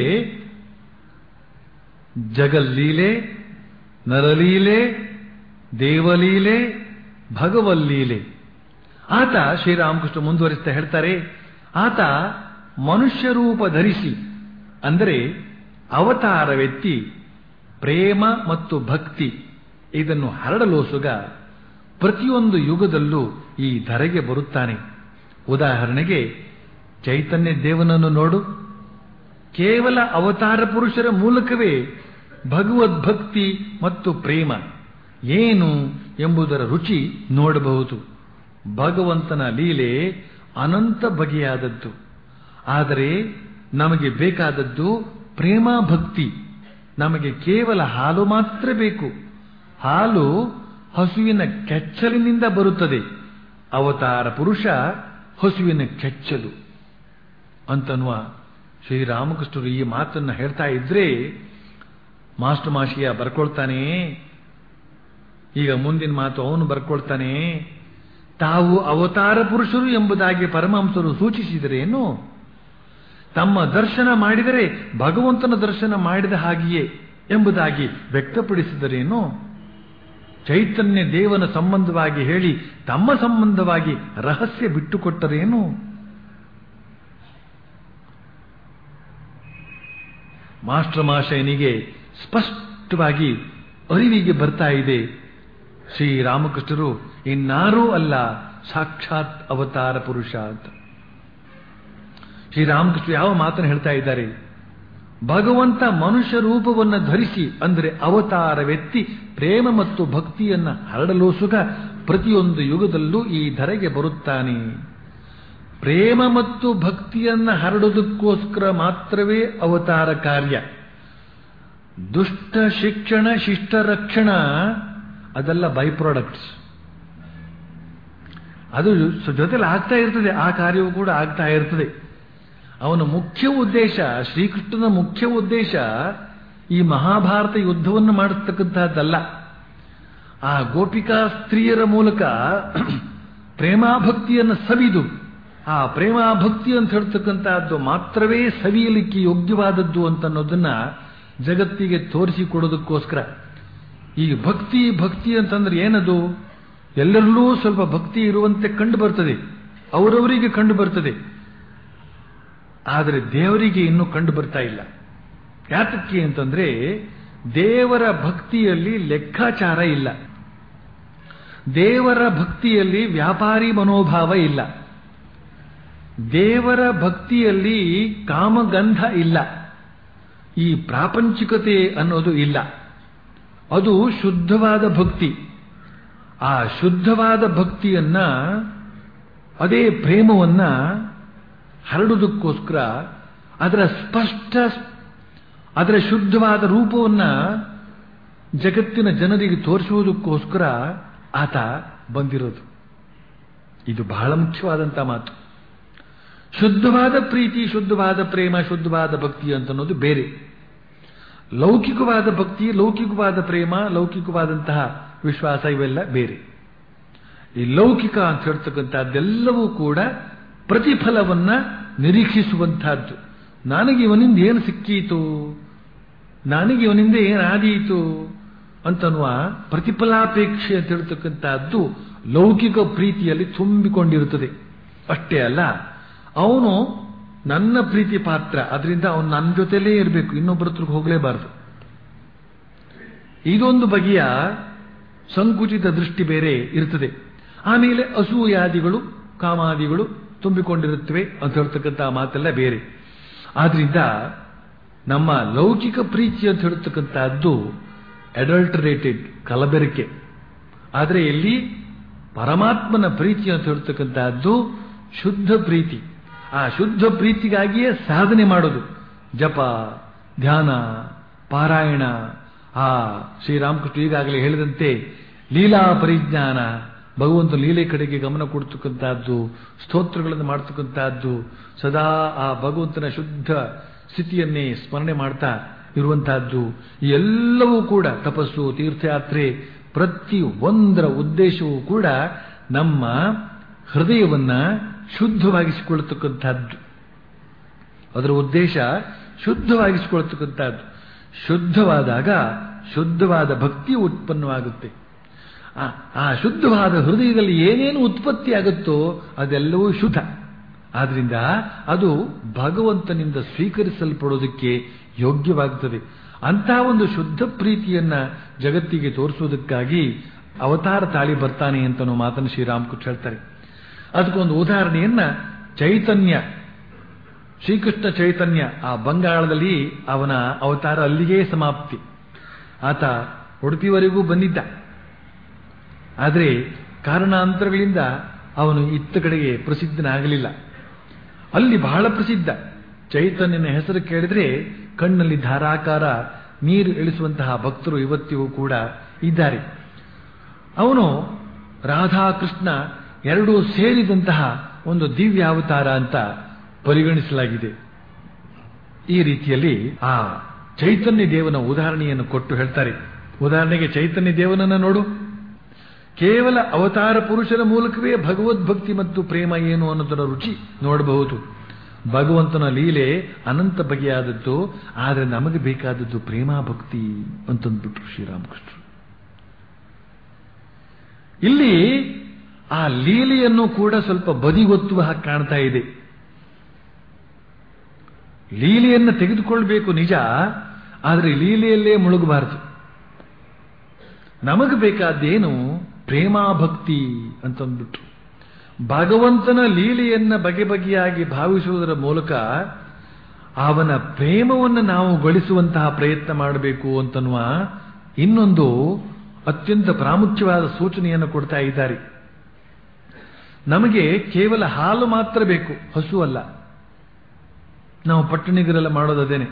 ಜಗಲ್ಲೀಲೆ ನರಲೀಲೆ ದೇವಲೀಲೆ ಭಗವಲ್ಲೀಲೆ ಆತ ಶ್ರೀರಾಮಕೃಷ್ಣ ಮುಂದುವರಿಸ್ತಾ ಹೇಳ್ತಾರೆ ಆತ ಮನುಷ್ಯ ರೂಪ ಧರಿಸಿ ಅಂದರೆ ಅವತಾರವೆತ್ತಿ ಪ್ರೇಮ ಮತ್ತು ಭಕ್ತಿ ಇದನ್ನು ಹರಡಲೋಸುಗ ಪ್ರತಿಯೊಂದು ಯುಗದಲ್ಲೂ ಈ ಧರೆಗೆ ಬರುತ್ತಾನೆ ಉದಾಹರಣೆಗೆ ಚೈತನ್ಯ ದೇವನನ್ನು ನೋಡು ಕೇವಲ ಅವತಾರ ಪುರುಷರ ಮೂಲಕವೇ ಭಗವದ್ಭಕ್ತಿ ಮತ್ತು ಪ್ರೇಮ ಏನು ಎಂಬುದರ ರುಚಿ ನೋಡಬಹುದು ಭಗವಂತನ ಲೀಲೆ ಅನಂತ ಬಗೆಯಾದದ್ದು ಆದರೆ ನಮಗೆ ಬೇಕಾದದ್ದು ಪ್ರೇಮ ಭಕ್ತಿ ನಮಗೆ ಕೇವಲ ಹಾಲು ಮಾತ್ರ ಬೇಕು ಹಾಲು ಹಸುವಿನ ಕೆಚ್ಚಲಿನಿಂದ ಬರುತ್ತದೆ ಅವತಾರ ಪುರುಷ ಹಸುವಿನ ಕೆಚ್ಚಲು ಅಂತನ್ನುವ ಶ್ರೀರಾಮಕೃಷ್ಣರು ಈ ಮಾತನ್ನ ಹೇಳ್ತಾ ಇದ್ರೆ ಮಾಸ್ಟರ್ ಮಾಶಿಯ ಬರ್ಕೊಳ್ತಾನೆ ಈಗ ಮುಂದಿನ ಮಾತು ಅವನು ಬರ್ಕೊಳ್ತಾನೆ ತಾವು ಅವತಾರ ಪುರುಷರು ಎಂಬುದಾಗಿ ಪರಮಹಂಸರು ಸೂಚಿಸಿದರೇನು ತಮ್ಮ ದರ್ಶನ ಮಾಡಿದರೆ ಭಗವಂತನ ದರ್ಶನ ಮಾಡಿದ ಹಾಗೆಯೇ ಎಂಬುದಾಗಿ ವ್ಯಕ್ತಪಡಿಸಿದರೇನು ಚೈತನ್ಯ ದೇವನ ಸಂಬಂಧವಾಗಿ ಹೇಳಿ ತಮ್ಮ ಸಂಬಂಧವಾಗಿ ರಹಸ್ಯ ಬಿಟ್ಟುಕೊಟ್ಟರೇನು ಮಾಸ್ಟರ್ ಮಾಶಯನಿಗೆ ಸ್ಪಷ್ಟವಾಗಿ ಅರಿವಿಗೆ ಬರ್ತಾ ಇದೆ ಶ್ರೀರಾಮಕೃಷ್ಣರು ಇನ್ನಾರೂ ಅಲ್ಲ ಸಾಕ್ಷಾತ್ ಅವತಾರ ಪುರುಷ ಅಂತ ಶ್ರೀರಾಮಕೃಷ್ಣ ಯಾವ ಮಾತನ್ನು ಹೇಳ್ತಾ ಇದ್ದಾರೆ ಭಗವಂತ ಮನುಷ್ಯ ರೂಪವನ್ನು ಧರಿಸಿ ಅಂದರೆ ಅವತಾರವೆತ್ತಿ ಪ್ರೇಮ ಮತ್ತು ಭಕ್ತಿಯನ್ನ ಹರಡಲೋಸುಗ ಪ್ರತಿಯೊಂದು ಯುಗದಲ್ಲೂ ಈ ಧರೆಗೆ ಬರುತ್ತಾನೆ ಪ್ರೇಮ ಮತ್ತು ಭಕ್ತಿಯನ್ನ ಹರಡೋದಕ್ಕೋಸ್ಕರ ಮಾತ್ರವೇ ಅವತಾರ ಕಾರ್ಯ ದುಷ್ಟ ಶಿಕ್ಷಣ ಶಿಷ್ಟ ರಕ್ಷಣ ಅದೆಲ್ಲ ಬೈ ಪ್ರಾಡಕ್ಟ್ಸ್ ಅದು ಜೊತೆಲಿ ಆಗ್ತಾ ಇರ್ತದೆ ಆ ಕಾರ್ಯವು ಕೂಡ ಆಗ್ತಾ ಇರ್ತದೆ ಅವನ ಮುಖ್ಯ ಉದ್ದೇಶ ಶ್ರೀಕೃಷ್ಣನ ಮುಖ್ಯ ಉದ್ದೇಶ ಈ ಮಹಾಭಾರತ ಯುದ್ಧವನ್ನು ಮಾಡತಕ್ಕಂತಹದ್ದಲ್ಲ ಆ ಗೋಪಿಕಾ ಸ್ತ್ರೀಯರ ಮೂಲಕ ಪ್ರೇಮಾಭಕ್ತಿಯನ್ನು ಸವಿದು ಆ ಪ್ರೇಮಾಭಕ್ತಿ ಅಂತ ಹೇಳ್ತಕ್ಕಂತಹದ್ದು ಮಾತ್ರವೇ ಸವಿಯಲಿಕ್ಕೆ ಯೋಗ್ಯವಾದದ್ದು ಅಂತ ಅನ್ನೋದನ್ನ ಜಗತ್ತಿಗೆ ತೋರಿಸಿಕೊಡೋದಕ್ಕೋಸ್ಕರ ಈ ಭಕ್ತಿ ಭಕ್ತಿ ಅಂತಂದ್ರೆ ಏನದು ಎಲ್ಲರಲ್ಲೂ ಸ್ವಲ್ಪ ಭಕ್ತಿ ಇರುವಂತೆ ಕಂಡು ಬರ್ತದೆ ಅವರವರಿಗೆ ಕಂಡು ಬರ್ತದೆ ಆದರೆ ದೇವರಿಗೆ ಇನ್ನೂ ಕಂಡು ಬರ್ತಾ ಇಲ್ಲ ಯಾತಕ್ಕೆ ಅಂತಂದ್ರೆ ದೇವರ ಭಕ್ತಿಯಲ್ಲಿ ಲೆಕ್ಕಾಚಾರ ಇಲ್ಲ ದೇವರ ಭಕ್ತಿಯಲ್ಲಿ ವ್ಯಾಪಾರಿ ಮನೋಭಾವ ಇಲ್ಲ ದೇವರ ಭಕ್ತಿಯಲ್ಲಿ ಕಾಮಗಂಧ ಇಲ್ಲ ಈ ಪ್ರಾಪಂಚಿಕತೆ ಅನ್ನೋದು ಇಲ್ಲ ಅದು ಶುದ್ಧವಾದ ಭಕ್ತಿ ಆ ಶುದ್ಧವಾದ ಭಕ್ತಿಯನ್ನ ಅದೇ ಪ್ರೇಮವನ್ನ ಹರಡುವುದಕ್ಕೋಸ್ಕರ ಅದರ ಸ್ಪಷ್ಟ ಅದರ ಶುದ್ಧವಾದ ರೂಪವನ್ನ ಜಗತ್ತಿನ ಜನರಿಗೆ ತೋರಿಸುವುದಕ್ಕೋಸ್ಕರ ಆತ ಬಂದಿರೋದು ಇದು ಬಹಳ ಮುಖ್ಯವಾದಂಥ ಮಾತು ಶುದ್ಧವಾದ ಪ್ರೀತಿ ಶುದ್ಧವಾದ ಪ್ರೇಮ ಶುದ್ಧವಾದ ಭಕ್ತಿ ಅಂತ ಅನ್ನೋದು ಬೇರೆ ಲೌಕಿಕವಾದ ಭಕ್ತಿ ಲೌಕಿಕವಾದ ಪ್ರೇಮ ಲೌಕಿಕವಾದಂತಹ ವಿಶ್ವಾಸ ಇವೆಲ್ಲ ಬೇರೆ ಈ ಲೌಕಿಕ ಅಂತ ಹೇಳ್ತಕ್ಕಂಥದ್ದೆಲ್ಲವೂ ಕೂಡ ಪ್ರತಿಫಲವನ್ನ ನಿರೀಕ್ಷಿಸುವಂತಹದ್ದು ನನಗೆ ಇವನಿಂದ ಏನು ಸಿಕ್ಕೀತು ನನಗೆ ಇವನಿಂದ ಏನಾದೀತು ಅಂತನ್ನುವ ಪ್ರತಿಫಲಾಪೇಕ್ಷೆ ಅಂತ ಹೇಳ್ತಕ್ಕಂಥದ್ದು ಲೌಕಿಕ ಪ್ರೀತಿಯಲ್ಲಿ ತುಂಬಿಕೊಂಡಿರುತ್ತದೆ ಅಷ್ಟೇ ಅಲ್ಲ ಅವನು ನನ್ನ ಪ್ರೀತಿ ಪಾತ್ರ ಅದರಿಂದ ಅವನು ನನ್ನ ಜೊತೆಲೇ ಇರಬೇಕು ಇನ್ನೊಬ್ಬರ ಹತ್ರಕ್ಕೆ ಹೋಗಲೇಬಾರದು ಇದೊಂದು ಬಗೆಯ ಸಂಕುಚಿತ ದೃಷ್ಟಿ ಬೇರೆ ಇರ್ತದೆ ಆಮೇಲೆ ಅಸೂಯಾದಿಗಳು ಕಾಮಾದಿಗಳು ತುಂಬಿಕೊಂಡಿರುತ್ತವೆ ಅಂತ ಹೇಳ್ತಕ್ಕಂಥ ಮಾತೆಲ್ಲ ಬೇರೆ ಆದ್ರಿಂದ ನಮ್ಮ ಲೌಕಿಕ ಪ್ರೀತಿ ಅಂತ ಹೇಳ್ತಕ್ಕಂಥದ್ದು ಅಡಲ್ಟರೇಟೆಡ್ ಕಲಬೆರಕೆ ಆದರೆ ಇಲ್ಲಿ ಪರಮಾತ್ಮನ ಪ್ರೀತಿ ಅಂತ ಹೇಳ್ತಕ್ಕಂಥದ್ದು ಶುದ್ಧ ಪ್ರೀತಿ ಆ ಶುದ್ಧ ಪ್ರೀತಿಗಾಗಿಯೇ ಸಾಧನೆ ಮಾಡೋದು ಜಪ ಧ್ಯಾನ ಪಾರಾಯಣ ಆ ಶ್ರೀರಾಮಕೃಷ್ಣ ಈಗಾಗಲೇ ಹೇಳಿದಂತೆ ಲೀಲಾ ಪರಿಜ್ಞಾನ ಭಗವಂತ ಲೀಲೆ ಕಡೆಗೆ ಗಮನ ಕೊಡ್ತಕ್ಕಂಥದ್ದು ಸ್ತೋತ್ರಗಳನ್ನು ಮಾಡ್ತಕ್ಕಂಥದ್ದು ಸದಾ ಆ ಭಗವಂತನ ಶುದ್ಧ ಸ್ಥಿತಿಯನ್ನೇ ಸ್ಮರಣೆ ಮಾಡ್ತಾ ಇರುವಂತಹದ್ದು ಈ ಎಲ್ಲವೂ ಕೂಡ ತಪಸ್ಸು ತೀರ್ಥಯಾತ್ರೆ ಪ್ರತಿ ಒಂದರ ಉದ್ದೇಶವೂ ಕೂಡ ನಮ್ಮ ಹೃದಯವನ್ನ ಶುದ್ಧವಾಗಿಸಿಕೊಳ್ಳತಕ್ಕಂಥದ್ದು ಅದರ ಉದ್ದೇಶ ಶುದ್ಧವಾಗಿಸಿಕೊಳ್ತಕ್ಕಂಥದ್ದು ಶುದ್ಧವಾದಾಗ ಶುದ್ಧವಾದ ಭಕ್ತಿ ಉತ್ಪನ್ನವಾಗುತ್ತೆ ಆ- ಆ ಶುದ್ಧವಾದ ಹೃದಯದಲ್ಲಿ ಏನೇನು ಉತ್ಪತ್ತಿ ಆಗುತ್ತೋ ಅದೆಲ್ಲವೂ ಶುದ್ಧ ಆದ್ರಿಂದ ಅದು ಭಗವಂತನಿಂದ ಸ್ವೀಕರಿಸಲ್ಪಡೋದಕ್ಕೆ ಯೋಗ್ಯವಾಗುತ್ತದೆ ಅಂತಹ ಒಂದು ಶುದ್ಧ ಪ್ರೀತಿಯನ್ನ ಜಗತ್ತಿಗೆ ತೋರಿಸುವುದಕ್ಕಾಗಿ ಅವತಾರ ತಾಳಿ ಬರ್ತಾನೆ ಅಂತ ನಾವು ಮಾತನ್ನು ಶ್ರೀರಾಮಕೃಷ್ಣ ಹೇಳ್ತಾರೆ ಅದಕ್ಕೊಂದು ಉದಾಹರಣೆಯನ್ನ ಚೈತನ್ಯ ಶ್ರೀಕೃಷ್ಣ ಚೈತನ್ಯ ಆ ಬಂಗಾಳದಲ್ಲಿ ಅವನ ಅವತಾರ ಅಲ್ಲಿಗೇ ಸಮಾಪ್ತಿ ಆತ ಉಡುಪಿವರೆಗೂ ಬಂದಿದ್ದ ಆದರೆ ಕಾರಣಾಂತರಗಳಿಂದ ಅವನು ಇತ್ತ ಕಡೆಗೆ ಪ್ರಸಿದ್ಧನಾಗಲಿಲ್ಲ ಅಲ್ಲಿ ಬಹಳ ಪ್ರಸಿದ್ಧ ಚೈತನ್ಯನ ಹೆಸರು ಕೇಳಿದ್ರೆ ಕಣ್ಣಲ್ಲಿ ಧಾರಾಕಾರ ನೀರು ಇಳಿಸುವಂತಹ ಭಕ್ತರು ಇವತ್ತಿಗೂ ಕೂಡ ಇದ್ದಾರೆ ಅವನು ರಾಧಾಕೃಷ್ಣ ಎರಡೂ ಸೇರಿದಂತಹ ಒಂದು ದಿವ್ಯ ಅವತಾರ ಅಂತ ಪರಿಗಣಿಸಲಾಗಿದೆ ಈ ರೀತಿಯಲ್ಲಿ ಆ ಚೈತನ್ಯ ದೇವನ ಉದಾಹರಣೆಯನ್ನು ಕೊಟ್ಟು ಹೇಳ್ತಾರೆ ಉದಾಹರಣೆಗೆ ಚೈತನ್ಯ ದೇವನನ್ನ ನೋಡು ಕೇವಲ ಅವತಾರ ಪುರುಷರ ಮೂಲಕವೇ ಭಗವದ್ಭಕ್ತಿ ಮತ್ತು ಪ್ರೇಮ ಏನು ಅನ್ನೋದರ ರುಚಿ ನೋಡಬಹುದು ಭಗವಂತನ ಲೀಲೆ ಅನಂತ ಬಗೆಯಾದದ್ದು ಆದರೆ ನಮಗೆ ಬೇಕಾದದ್ದು ಪ್ರೇಮ ಭಕ್ತಿ ಅಂತಂದ್ಬಿಟ್ರು ಶ್ರೀರಾಮಕೃಷ್ಣರು ಇಲ್ಲಿ ಆ ಲೀಲೆಯನ್ನು ಕೂಡ ಸ್ವಲ್ಪ ಬದಿಗೊತ್ತುವ ಹಾಗೆ ಕಾಣ್ತಾ ಇದೆ ಲೀಲೆಯನ್ನು ತೆಗೆದುಕೊಳ್ಬೇಕು ನಿಜ ಆದರೆ ಲೀಲೆಯಲ್ಲೇ ಮುಳುಗಬಾರದು ನಮಗೆ ಬೇಕಾದ್ದೇನು ಪ್ರೇಮಾಭಕ್ತಿ ಅಂತಂದ್ಬಿಟ್ರು ಭಗವಂತನ ಲೀಲೆಯನ್ನ ಬಗೆ ಬಗೆಯಾಗಿ ಭಾವಿಸುವುದರ ಮೂಲಕ ಅವನ ಪ್ರೇಮವನ್ನು ನಾವು ಗಳಿಸುವಂತಹ ಪ್ರಯತ್ನ ಮಾಡಬೇಕು ಅಂತನ್ನುವ ಇನ್ನೊಂದು ಅತ್ಯಂತ ಪ್ರಾಮುಖ್ಯವಾದ ಸೂಚನೆಯನ್ನು ಕೊಡ್ತಾ ಇದ್ದಾರೆ ನಮಗೆ ಕೇವಲ ಹಾಲು ಮಾತ್ರ ಬೇಕು ಹಸು ಅಲ್ಲ ನಾವು ಪಟ್ಟಣಿಗರೆಲ್ಲ ಮಾಡೋದದೇನೆ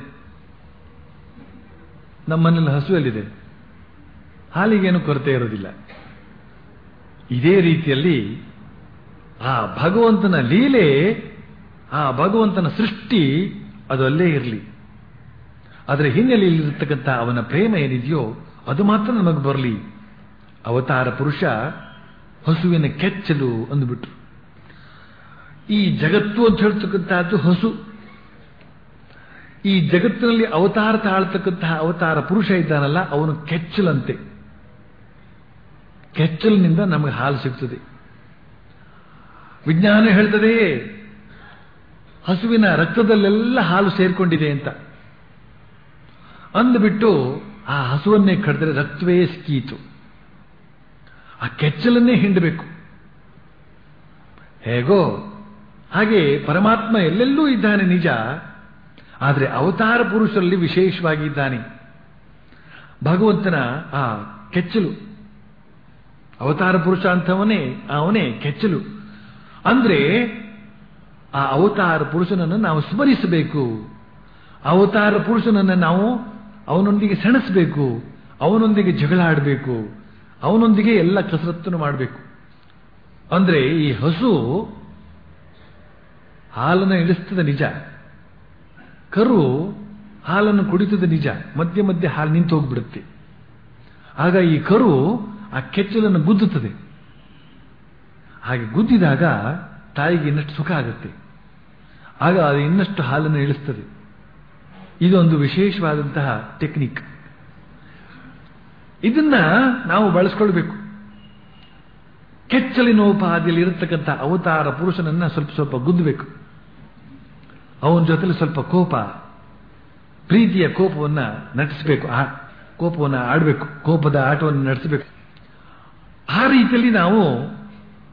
ನಮ್ಮನೇಲಿ ಹಸು ಎಲ್ಲಿದೆ ಹಾಲಿಗೇನು ಕೊರತೆ ಇರೋದಿಲ್ಲ ಇದೇ ರೀತಿಯಲ್ಲಿ ಆ ಭಗವಂತನ ಲೀಲೆ ಆ ಭಗವಂತನ ಸೃಷ್ಟಿ ಅದು ಅಲ್ಲೇ ಇರಲಿ ಅದರ ಹಿನ್ನೆಲೆಯಲ್ಲಿರತಕ್ಕಂಥ ಅವನ ಪ್ರೇಮ ಏನಿದೆಯೋ ಅದು ಮಾತ್ರ ನಮಗೆ ಬರಲಿ ಅವತಾರ ಪುರುಷ ಹಸುವಿನ ಕೆಚ್ಚಲು ಅಂದ್ಬಿಟ್ರು ಈ ಜಗತ್ತು ಅಂತ ಹೇಳ್ತಕ್ಕಂತಹದ್ದು ಹಸು ಈ ಜಗತ್ತಿನಲ್ಲಿ ಅವತಾರ ತಾಳ್ತಕ್ಕಂತಹ ಅವತಾರ ಪುರುಷ ಇದ್ದಾನಲ್ಲ ಅವನು ಕೆಚ್ಚಲಂತೆ ಕೆಚ್ಚಲಿನಿಂದ ನಮಗೆ ಹಾಲು ಸಿಗ್ತದೆ ವಿಜ್ಞಾನ ಹೇಳ್ತದೆ ಹಸುವಿನ ರಕ್ತದಲ್ಲೆಲ್ಲ ಹಾಲು ಸೇರ್ಕೊಂಡಿದೆ ಅಂತ ಅಂದ್ಬಿಟ್ಟು ಆ ಹಸುವನ್ನೇ ಕಡಿದ್ರೆ ರಕ್ತವೇ ಸಿಕ್ಕೀತು ಆ ಕೆಚ್ಚಲನ್ನೇ ಹಿಂಡಬೇಕು ಹೇಗೋ ಹಾಗೆ ಪರಮಾತ್ಮ ಎಲ್ಲೆಲ್ಲೂ ಇದ್ದಾನೆ ನಿಜ ಆದರೆ ಅವತಾರ ಪುರುಷರಲ್ಲಿ ವಿಶೇಷವಾಗಿ ಇದ್ದಾನೆ ಭಗವಂತನ ಆ ಕೆಚ್ಚಲು ಅವತಾರ ಪುರುಷ ಅಂತವನೇ ಅವನೇ ಕೆಚ್ಚಲು ಅಂದ್ರೆ ಆ ಅವತಾರ ಪುರುಷನನ್ನು ನಾವು ಸ್ಮರಿಸಬೇಕು ಅವತಾರ ಪುರುಷನನ್ನು ನಾವು ಅವನೊಂದಿಗೆ ಸೆಣಸಬೇಕು ಅವನೊಂದಿಗೆ ಜಗಳ ಆಡಬೇಕು ಅವನೊಂದಿಗೆ ಎಲ್ಲ ಕಸರತ್ತನ್ನು ಮಾಡಬೇಕು ಅಂದ್ರೆ ಈ ಹಸು ಹಾಲನ್ನು ಇಳಿಸ್ತದೆ ನಿಜ ಕರು ಹಾಲನ್ನು ಕುಡಿತದ ನಿಜ ಮಧ್ಯೆ ಮಧ್ಯೆ ಹಾಲು ನಿಂತು ಹೋಗ್ಬಿಡುತ್ತೆ ಆಗ ಈ ಕರು ಆ ಕೆಚ್ಚಲನ್ನು ಗುದ್ದುತ್ತದೆ ಹಾಗೆ ಗುದ್ದಿದಾಗ ತಾಯಿಗೆ ಇನ್ನಷ್ಟು ಸುಖ ಆಗುತ್ತೆ ಆಗ ಅದು ಇನ್ನಷ್ಟು ಹಾಲನ್ನು ಇಳಿಸ್ತದೆ ಇದೊಂದು ವಿಶೇಷವಾದಂತಹ ಟೆಕ್ನಿಕ್ ಇದನ್ನ ನಾವು ಬಳಸ್ಕೊಳ್ಬೇಕು ಕೆಚ್ಚಲಿನೋಪಾದಿಯಲ್ಲಿ ಇರತಕ್ಕಂಥ ಅವತಾರ ಪುರುಷನನ್ನ ಸ್ವಲ್ಪ ಸ್ವಲ್ಪ ಗುದ್ದಬೇಕು ಅವನ ಜೊತೆಲಿ ಸ್ವಲ್ಪ ಕೋಪ ಪ್ರೀತಿಯ ಕೋಪವನ್ನ ನಟಿಸಬೇಕು ಆ ಕೋಪವನ್ನು ಆಡಬೇಕು ಕೋಪದ ಆಟವನ್ನು ನಡೆಸಬೇಕು ಆ ರೀತಿಯಲ್ಲಿ ನಾವು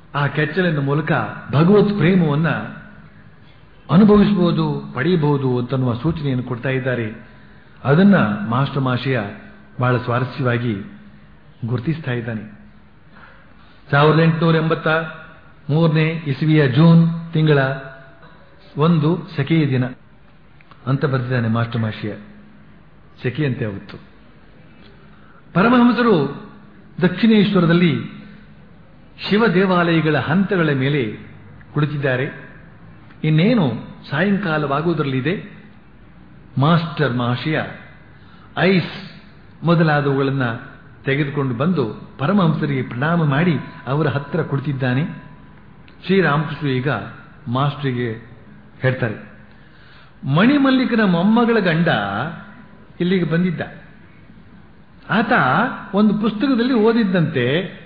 ಆ ಕೆಚ್ಚಲಿನ ಮೂಲಕ ಭಗವತ್ ಪ್ರೇಮವನ್ನ ಅನುಭವಿಸಬಹುದು ಪಡೆಯಬಹುದು ಅಂತನ್ನುವ ಸೂಚನೆಯನ್ನು ಕೊಡ್ತಾ ಇದ್ದಾರೆ ಅದನ್ನ ಮಾಸ್ಟರ್ ಮಾಶಯ ಬಹಳ ಸ್ವಾರಸ್ಯವಾಗಿ ಗುರುತಿಸ್ತಾ ಇದ್ದಾನೆ ಸಾವಿರದ ಎಂಟುನೂರ ಎಂಬತ್ತ ಮೂರನೇ ಇಸ್ವಿಯ ಜೂನ್ ತಿಂಗಳ ಒಂದು ಸೆಕೆಯ ದಿನ ಅಂತ ಬರೆದಿದ್ದಾನೆ ಮಾಸ್ಟರ್ ಮಾಶಿಯ ಸೆಕೆಯಂತೆ ಅವತ್ತು ಪರಮಹಂಸರು ದಕ್ಷಿಣೇಶ್ವರದಲ್ಲಿ ಶಿವ ದೇವಾಲಯಗಳ ಹಂತಗಳ ಮೇಲೆ ಕುಳಿತಿದ್ದಾರೆ ಇನ್ನೇನು ಸಾಯಂಕಾಲವಾಗುವುದರಲ್ಲಿದೆ ಮಾಸ್ಟರ್ ಮಹಾಶಯ ಐಸ್ ಮೊದಲಾದವುಗಳನ್ನು ತೆಗೆದುಕೊಂಡು ಬಂದು ಪರಮಹಂಸರಿಗೆ ಪ್ರಣಾಮ ಮಾಡಿ ಅವರ ಹತ್ತಿರ ಕುಳಿತಿದ್ದಾನೆ ಶ್ರೀರಾಮಕೃಷ್ಣ ಈಗ ಮಾಸ್ಟರಿಗೆ ಹೇಳ್ತಾರೆ ಮಣಿಮಲ್ಲಿಕನ ಮೊಮ್ಮಗಳ ಗಂಡ ಇಲ್ಲಿಗೆ ಬಂದಿದ್ದ ಆತ ಒಂದು ಪುಸ್ತಕದಲ್ಲಿ ಓದಿದ್ದಂತೆ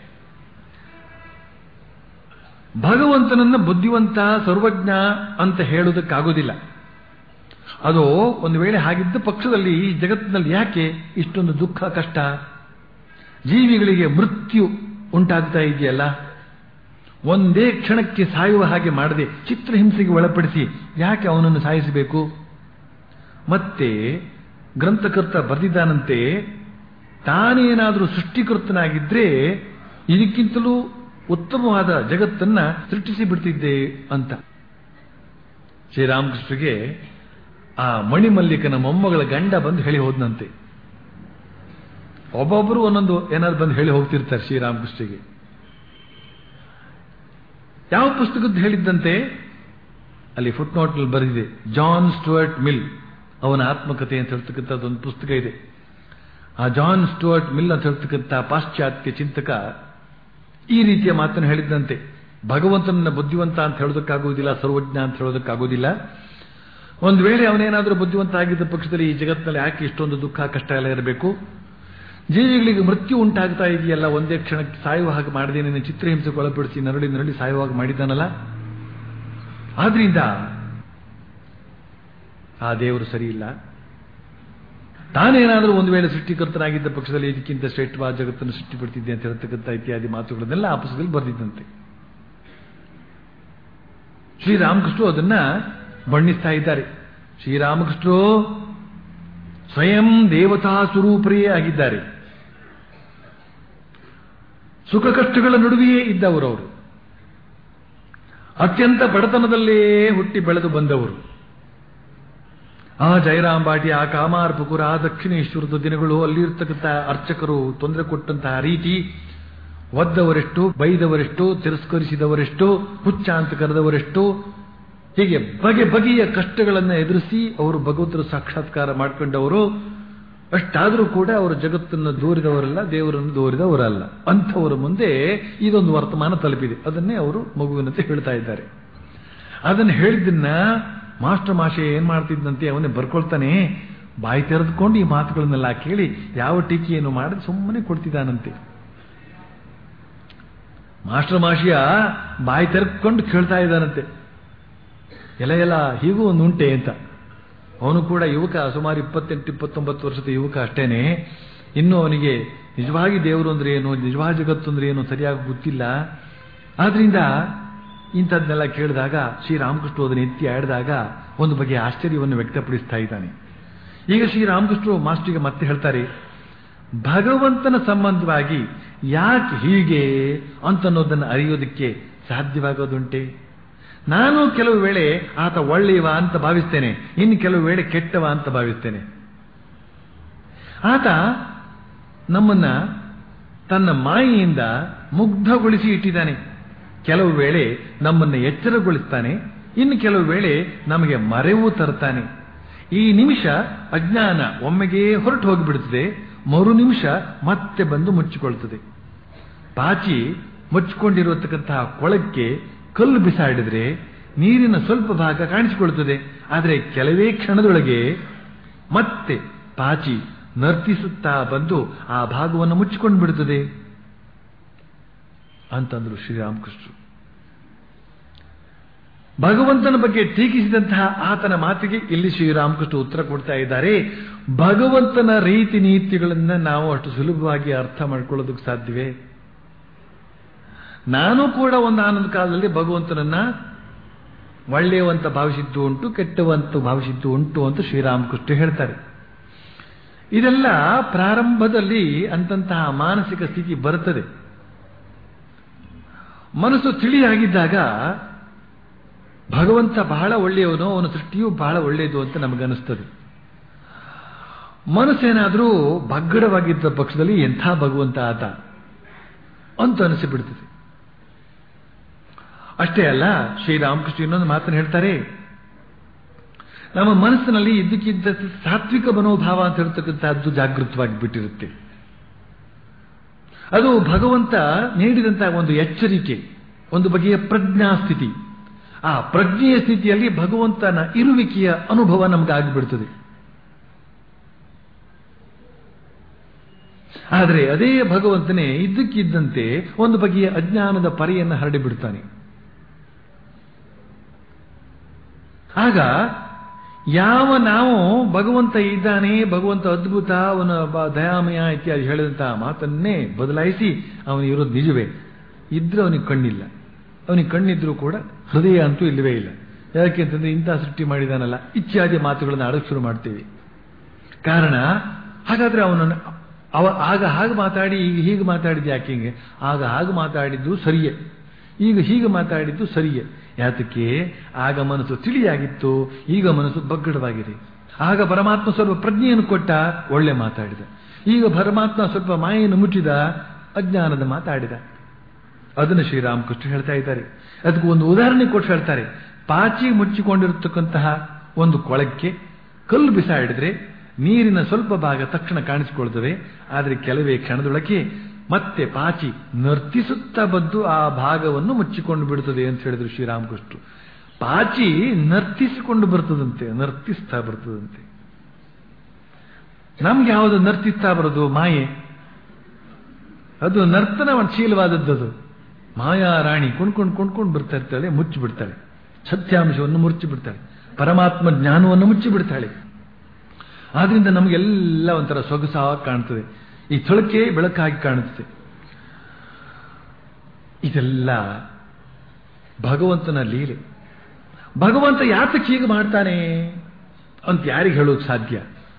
ಭಗವಂತನನ್ನ ಬುದ್ಧಿವಂತ ಸರ್ವಜ್ಞ ಅಂತ ಹೇಳುವುದಕ್ಕಾಗೋದಿಲ್ಲ ಅದು ಒಂದು ವೇಳೆ ಹಾಗಿದ್ದ ಪಕ್ಷದಲ್ಲಿ ಈ ಜಗತ್ತಿನಲ್ಲಿ ಯಾಕೆ ಇಷ್ಟೊಂದು ದುಃಖ ಕಷ್ಟ ಜೀವಿಗಳಿಗೆ ಮೃತ್ಯು ಉಂಟಾಗ್ತಾ ಇದೆಯಲ್ಲ ಒಂದೇ ಕ್ಷಣಕ್ಕೆ ಸಾಯುವ ಹಾಗೆ ಮಾಡದೆ ಚಿತ್ರಹಿಂಸೆಗೆ ಒಳಪಡಿಸಿ ಯಾಕೆ ಅವನನ್ನು ಸಾಯಿಸಬೇಕು ಮತ್ತೆ ಗ್ರಂಥಕರ್ತ ಬರೆದಿದ್ದಾನಂತೆ ತಾನೇನಾದರೂ ಸೃಷ್ಟಿಕರ್ತನಾಗಿದ್ರೆ ಇದಕ್ಕಿಂತಲೂ ಉತ್ತಮವಾದ ಜಗತ್ತನ್ನ ಸೃಷ್ಟಿಸಿ ಬಿಡ್ತಿದ್ದೆ ಅಂತ ಶ್ರೀರಾಮಕೃಷ್ಣಗೆ ಆ ಮಣಿಮಲ್ಲಿಕನ ಮೊಮ್ಮಗಳ ಗಂಡ ಬಂದು ಹೇಳಿ ಹೋದ್ನಂತೆ ಒಬ್ಬೊಬ್ಬರು ಒಂದೊಂದು ಏನಾದ್ರು ಬಂದು ಹೇಳಿ ಹೋಗ್ತಿರ್ತಾರೆ ಶ್ರೀರಾಮಕೃಷ್ಣಗೆ ಯಾವ ಪುಸ್ತಕದ್ದು ಹೇಳಿದ್ದಂತೆ ಅಲ್ಲಿ ಫುಟ್ ನೋಟ್ನಲ್ಲಿ ಬರೆದಿದೆ ಜಾನ್ ಸ್ಟುವರ್ಟ್ ಮಿಲ್ ಅವನ ಆತ್ಮಕಥೆ ಅಂತ ಹೇಳ್ತಕ್ಕಂಥದ್ದು ಒಂದು ಪುಸ್ತಕ ಇದೆ ಆ ಜಾನ್ ಸ್ಟುವರ್ಟ್ ಮಿಲ್ ಅಂತ ಹೇಳ್ತಕ್ಕಂಥ ಪಾಶ್ಚಾತ್ಯ ಚಿಂತಕ ಈ ರೀತಿಯ ಮಾತನ್ನು ಹೇಳಿದ್ದಂತೆ ಭಗವಂತನನ್ನ ಬುದ್ಧಿವಂತ ಅಂತ ಹೇಳೋದಕ್ಕಾಗುವುದಿಲ್ಲ ಸರ್ವಜ್ಞ ಅಂತ ಹೇಳೋದಕ್ಕಾಗುವುದಿಲ್ಲ ಒಂದು ವೇಳೆ ಅವನೇನಾದರೂ ಬುದ್ಧಿವಂತ ಆಗಿದ್ದ ಪಕ್ಷದಲ್ಲಿ ಈ ಜಗತ್ತಿನಲ್ಲಿ ಯಾಕೆ ಇಷ್ಟೊಂದು ದುಃಖ ಕಷ್ಟ ಎಲ್ಲ ಇರಬೇಕು ಜೀವಿಗಳಿಗೆ ಮೃತ್ಯು ಉಂಟಾಗ್ತಾ ಇದೆಯಲ್ಲ ಒಂದೇ ಕ್ಷಣಕ್ಕೆ ಸಾಯುವ ಹಾಗೆ ಮಾಡದೆ ನಿನ್ನ ಚಿತ್ರಹಿಂಸೆಗೆ ಒಳಪಡಿಸಿ ನರಳಿ ನರಳಿ ಸಾಯುವ ಹಾಗೆ ಮಾಡಿದ್ದಾನಲ್ಲ ಆದ್ರಿಂದ ಆ ದೇವರು ಸರಿ ಇಲ್ಲ ತಾನೇನಾದರೂ ಒಂದು ವೇಳೆ ಸೃಷ್ಟಿಕರ್ತನಾಗಿದ್ದ ಪಕ್ಷದಲ್ಲಿ ಇದಕ್ಕಿಂತ ಶ್ರೇಷ್ಠವಾದ ಜಗತ್ತನ್ನು ಸೃಷ್ಟಿಪಡ್ತಿದ್ದೆ ಅಂತ ಹೇಳ್ತಕ್ಕಂಥ ಇತ್ಯಾದಿ ಮಾತುಗಳನ್ನೆಲ್ಲ ಆ ಪುಸ್ತಕದಲ್ಲಿ ಬರೆದಿದ್ದಂತೆ ಶ್ರೀರಾಮಕೃಷ್ಣ ಅದನ್ನ ಬಣ್ಣಿಸ್ತಾ ಇದ್ದಾರೆ ಶ್ರೀರಾಮಕೃಷ್ಣರು ಸ್ವಯಂ ದೇವತಾ ಸ್ವರೂಪರೇ ಆಗಿದ್ದಾರೆ ಸುಖ ಕಷ್ಟಗಳ ನಡುವೆಯೇ ಇದ್ದವರು ಅವರು ಅತ್ಯಂತ ಬಡತನದಲ್ಲೇ ಹುಟ್ಟಿ ಬೆಳೆದು ಬಂದವರು ಆ ಜಯರಾಮ್ ಬಾಟಿ ಆ ಕಾಮಾರ್ಪುಕುರ ಆ ದಕ್ಷಿಣೇಶ್ವರದ ದಿನಗಳು ಅಲ್ಲಿರ್ತಕ್ಕಂಥ ಅರ್ಚಕರು ತೊಂದರೆ ಕೊಟ್ಟಂತಹ ರೀತಿ ಒದ್ದವರೆಷ್ಟು ಬೈದವರೆಷ್ಟು ತಿರಸ್ಕರಿಸಿದವರೆಷ್ಟು ಹುಚ್ಚ ಅಂತ ಕರೆದವರೆಷ್ಟು ಹೀಗೆ ಬಗೆ ಬಗೆಯ ಕಷ್ಟಗಳನ್ನು ಎದುರಿಸಿ ಅವರು ಭಗವಂತರ ಸಾಕ್ಷಾತ್ಕಾರ ಮಾಡಿಕೊಂಡವರು ಅಷ್ಟಾದರೂ ಕೂಡ ಅವರು ಜಗತ್ತನ್ನು ದೂರಿದವರಲ್ಲ ದೇವರನ್ನು ದೂರಿದವರಲ್ಲ ಅಂಥವರ ಮುಂದೆ ಇದೊಂದು ವರ್ತಮಾನ ತಲುಪಿದೆ ಅದನ್ನೇ ಅವರು ಮಗುವಿನಂತೆ ಹೇಳ್ತಾ ಇದ್ದಾರೆ ಅದನ್ನು ಹೇಳಿದ್ದನ್ನ ಮಾಸ್ಟರ್ ಮಾಷೆ ಏನ್ ಮಾಡ್ತಿದ್ದಂತೆ ಅವನೇ ಬರ್ಕೊಳ್ತಾನೆ ಬಾಯಿ ತೆರೆದುಕೊಂಡು ಈ ಮಾತುಗಳನ್ನೆಲ್ಲ ಕೇಳಿ ಯಾವ ಟೀಕೆಯನ್ನು ಮಾಡದೆ ಸುಮ್ಮನೆ ಕೊಡ್ತಿದ್ದಾನಂತೆ ಮಾಸ್ಟರ್ ಮಾಷಿಯ ಬಾಯಿ ತೆರೆದುಕೊಂಡು ಕೇಳ್ತಾ ಇದ್ದಾನಂತೆ ಎಲ್ಲ ಎಲ್ಲ ಹೀಗೂ ಒಂದು ಉಂಟೆ ಅಂತ ಅವನು ಕೂಡ ಯುವಕ ಸುಮಾರು ಇಪ್ಪತ್ತೆಂಟು ಇಪ್ಪತ್ತೊಂಬತ್ತು ವರ್ಷದ ಯುವಕ ಅಷ್ಟೇನೆ ಇನ್ನು ಅವನಿಗೆ ನಿಜವಾಗಿ ದೇವರು ಅಂದ್ರೆ ಏನು ನಿಜವಾದ ಜಗತ್ತು ಅಂದ್ರೆ ಏನು ಸರಿಯಾಗಿ ಗೊತ್ತಿಲ್ಲ ಆದ್ರಿಂದ ಇಂಥದ್ದನ್ನೆಲ್ಲ ಕೇಳಿದಾಗ ಶ್ರೀರಾಮಕೃಷ್ಣ ಅದನ್ನು ಎತ್ತಿ ಆಡಿದಾಗ ಒಂದು ಬಗೆಯ ಆಶ್ಚರ್ಯವನ್ನು ವ್ಯಕ್ತಪಡಿಸ್ತಾ ಇದ್ದಾನೆ ಈಗ ಶ್ರೀರಾಮಕೃಷ್ಣರು ಮಾಸ್ಟರ್ಗೆ ಮತ್ತೆ ಹೇಳ್ತಾರೆ ಭಗವಂತನ ಸಂಬಂಧವಾಗಿ ಯಾಕೆ ಹೀಗೆ ಅಂತನ್ನೋದನ್ನು ಅರಿಯೋದಕ್ಕೆ ಸಾಧ್ಯವಾಗೋದುಂಟೆ ನಾನು ಕೆಲವು ವೇಳೆ ಆತ ಒಳ್ಳೆಯವ ಅಂತ ಭಾವಿಸ್ತೇನೆ ಇನ್ನು ಕೆಲವು ವೇಳೆ ಕೆಟ್ಟವ ಅಂತ ಭಾವಿಸ್ತೇನೆ ಆತ ನಮ್ಮನ್ನ ತನ್ನ ಮಾಯೆಯಿಂದ ಮುಗ್ಧಗೊಳಿಸಿ ಇಟ್ಟಿದ್ದಾನೆ ಕೆಲವು ವೇಳೆ ನಮ್ಮನ್ನು ಎಚ್ಚರಗೊಳಿಸ್ತಾನೆ ಇನ್ನು ಕೆಲವು ವೇಳೆ ನಮಗೆ ಮರೆವು ತರ್ತಾನೆ ಈ ನಿಮಿಷ ಅಜ್ಞಾನ ಒಮ್ಮೆಗೆ ಹೊರಟು ಹೋಗಿಬಿಡುತ್ತದೆ ಮರು ನಿಮಿಷ ಮತ್ತೆ ಬಂದು ಮುಚ್ಚಿಕೊಳ್ತದೆ ಪಾಚಿ ಮುಚ್ಚಿಕೊಂಡಿರತಕ್ಕಂತಹ ಕೊಳಕ್ಕೆ ಕಲ್ಲು ಬಿಸಾಡಿದ್ರೆ ನೀರಿನ ಸ್ವಲ್ಪ ಭಾಗ ಕಾಣಿಸಿಕೊಳ್ಳುತ್ತದೆ ಆದರೆ ಕೆಲವೇ ಕ್ಷಣದೊಳಗೆ ಮತ್ತೆ ಪಾಚಿ ನರ್ತಿಸುತ್ತಾ ಬಂದು ಆ ಭಾಗವನ್ನು ಮುಚ್ಚಿಕೊಂಡು ಬಿಡುತ್ತದೆ ಅಂತಂದ್ರು ಶ್ರೀರಾಮಕೃಷ್ಣರು ಭಗವಂತನ ಬಗ್ಗೆ ಟೀಕಿಸಿದಂತಹ ಆತನ ಮಾತಿಗೆ ಇಲ್ಲಿ ಶ್ರೀರಾಮಕೃಷ್ಣ ಉತ್ತರ ಕೊಡ್ತಾ ಇದ್ದಾರೆ ಭಗವಂತನ ರೀತಿ ನೀತಿಗಳನ್ನ ನಾವು ಅಷ್ಟು ಸುಲಭವಾಗಿ ಅರ್ಥ ಮಾಡ್ಕೊಳ್ಳೋದಕ್ಕೆ ಸಾಧ್ಯವೇ ನಾನು ಕೂಡ ಒಂದು ಆನಂದ ಕಾಲದಲ್ಲಿ ಭಗವಂತನನ್ನ ಒಳ್ಳೆಯವಂತ ಭಾವಿಸಿದ್ದು ಉಂಟು ಕೆಟ್ಟವಂತ ಭಾವಿಸಿದ್ದು ಉಂಟು ಅಂತ ಶ್ರೀರಾಮಕೃಷ್ಣ ಹೇಳ್ತಾರೆ ಇದೆಲ್ಲ ಪ್ರಾರಂಭದಲ್ಲಿ ಅಂತಂತಹ ಮಾನಸಿಕ ಸ್ಥಿತಿ ಬರುತ್ತದೆ ಮನಸ್ಸು ತಿಳಿಯಾಗಿದ್ದಾಗ ಭಗವಂತ ಬಹಳ ಒಳ್ಳೆಯವನು ಅವನ ಸೃಷ್ಟಿಯೂ ಬಹಳ ಒಳ್ಳೆಯದು ಅಂತ ನಮಗನಿಸ್ತದೆ ಮನಸ್ಸೇನಾದರೂ ಬಗ್ಗಡವಾಗಿದ್ದ ಪಕ್ಷದಲ್ಲಿ ಎಂಥ ಭಗವಂತ ಆತ ಅಂತ ಅನಿಸಿಬಿಡ್ತದೆ ಅಷ್ಟೇ ಅಲ್ಲ ಶ್ರೀರಾಮಕೃಷ್ಣ ಇನ್ನೊಂದು ಮಾತನ್ನು ಹೇಳ್ತಾರೆ ನಮ್ಮ ಮನಸ್ಸಿನಲ್ಲಿ ಇದ್ದಕ್ಕಿದ್ದ ಸಾತ್ವಿಕ ಮನೋಭಾವ ಅಂತ ಹೇಳ್ತಕ್ಕಂಥದ್ದು ಜಾಗೃತವಾಗಿ ಬಿಟ್ಟಿರುತ್ತೆ ಅದು ಭಗವಂತ ನೀಡಿದಂತಹ ಒಂದು ಎಚ್ಚರಿಕೆ ಒಂದು ಬಗೆಯ ಪ್ರಜ್ಞಾಸ್ಥಿತಿ ಆ ಪ್ರಜ್ಞೆಯ ಸ್ಥಿತಿಯಲ್ಲಿ ಭಗವಂತನ ಇರುವಿಕೆಯ ಅನುಭವ ನಮಗಾಗಿಬಿಡ್ತದೆ ಆದರೆ ಅದೇ ಭಗವಂತನೇ ಇದ್ದಕ್ಕಿದ್ದಂತೆ ಒಂದು ಬಗೆಯ ಅಜ್ಞಾನದ ಪರೆಯನ್ನು ಹರಡಿಬಿಡ್ತಾನೆ ಆಗ ಯಾವ ನಾವು ಭಗವಂತ ಇದ್ದಾನೆ ಭಗವಂತ ಅದ್ಭುತ ಅವನ ಬ- ದಯಾಮಯ ಇತ್ಯಾದಿ ಹೇಳಿದಂತಹ ಮಾತನ್ನೇ ಬದಲಾಯಿಸಿ ಅವನು ಇರೋದು ನಿಜವೇ ಇದ್ರೆ ಅವನಿಗೆ ಕಣ್ಣಿಲ್ಲ ಅವನಿಗೆ ಕಣ್ಣಿದ್ರೂ ಕೂಡ ಹೃದಯ ಅಂತೂ ಇಲ್ಲವೇ ಇಲ್ಲ ಯಾಕೆ ಅಂತಂದ್ರೆ ಇಂಥ ಸೃಷ್ಟಿ ಮಾಡಿದಾನಲ್ಲ ಇತ್ಯಾದಿ ಮಾತುಗಳನ್ನು ಆಡಕ್ಕೆ ಶುರು ಮಾಡ್ತೀವಿ ಕಾರಣ ಹಾಗಾದ್ರೆ ಅವನನ್ನು ಅವ ಆಗ ಹಾಗೆ ಮಾತಾಡಿ ಈಗ ಹೀಗೆ ಮಾತಾಡಿದ್ದು ಯಾಕೆ ಹಿಂಗೆ ಆಗ ಹಾಗೆ ಮಾತಾಡಿದ್ದು ಸರಿಯೇ ಈಗ ಹೀಗೆ ಮಾತಾಡಿದ್ದು ಸರಿಯೇ ಯಾತಕ್ಕೆ ಆಗ ಮನಸ್ಸು ತಿಳಿಯಾಗಿತ್ತು ಈಗ ಮನಸ್ಸು ಬಗ್ಗಡವಾಗಿದೆ ಆಗ ಪರಮಾತ್ಮ ಸ್ವಲ್ಪ ಪ್ರಜ್ಞೆಯನ್ನು ಕೊಟ್ಟ ಒಳ್ಳೆ ಮಾತಾಡಿದ ಈಗ ಪರಮಾತ್ಮ ಸ್ವಲ್ಪ ಮಾಯೆಯನ್ನು ಮುಚ್ಚಿದ ಅಜ್ಞಾನದ ಮಾತಾಡಿದ ಅದನ್ನು ಶ್ರೀರಾಮಕೃಷ್ಣ ಹೇಳ್ತಾ ಇದ್ದಾರೆ ಅದಕ್ಕೆ ಒಂದು ಉದಾಹರಣೆ ಕೊಟ್ಟು ಹೇಳ್ತಾರೆ ಪಾಚಿ ಮುಚ್ಚಿಕೊಂಡಿರತಕ್ಕಂತಹ ಒಂದು ಕೊಳಕ್ಕೆ ಕಲ್ಲು ಬಿಸಾಡಿದ್ರೆ ನೀರಿನ ಸ್ವಲ್ಪ ಭಾಗ ತಕ್ಷಣ ಕಾಣಿಸಿಕೊಳ್ತದೆ ಆದರೆ ಕೆಲವೇ ಕ್ಷಣದೊಳಗೆ ಮತ್ತೆ ಪಾಚಿ ನರ್ತಿಸುತ್ತಾ ಬಂದು ಆ ಭಾಗವನ್ನು ಮುಚ್ಚಿಕೊಂಡು ಬಿಡುತ್ತದೆ ಅಂತ ಹೇಳಿದ್ರು ಶ್ರೀರಾಮಕೃಷ್ಣ ಪಾಚಿ ನರ್ತಿಸಿಕೊಂಡು ಬರ್ತದಂತೆ ನರ್ತಿಸ್ತಾ ಬರ್ತದಂತೆ ನಮ್ಗೆ ಯಾವುದು ನರ್ತಿಸ್ತಾ ಬರೋದು ಮಾಯೆ ಅದು ನರ್ತನ ಶೀಲವಾದದ್ದು ಮಾಯಾ ರಾಣಿ ಕೊಂಡ್ಕೊಂಡು ಕೊಂಡ್ಕೊಂಡು ಬರ್ತಾ ಇರ್ತಾಳೆ ಮುಚ್ಚಿ ಬಿಡ್ತಾಳೆ ಸತ್ಯಾಂಶವನ್ನು ಮುಚ್ಚಿ ಬಿಡ್ತಾಳೆ ಪರಮಾತ್ಮ ಜ್ಞಾನವನ್ನು ಮುಚ್ಚಿ ಬಿಡ್ತಾಳೆ ಆದ್ರಿಂದ ನಮಗೆಲ್ಲ ಒಂಥರ ಸೊಗಸಾಗಿ ಕಾಣ್ತದೆ ಈ ತೊಳಕೆ ಬೆಳಕಾಗಿ ಕಾಣುತ್ತದೆ ಇದೆಲ್ಲ ಭಗವಂತನ ಲೀಲೆ ಭಗವಂತ ಯಾತಕ್ಕೆ ಹೀಗೆ ಮಾಡ್ತಾನೆ ಅಂತ ಯಾರಿಗೆ ಹೇಳೋಕೆ ಸಾಧ್ಯ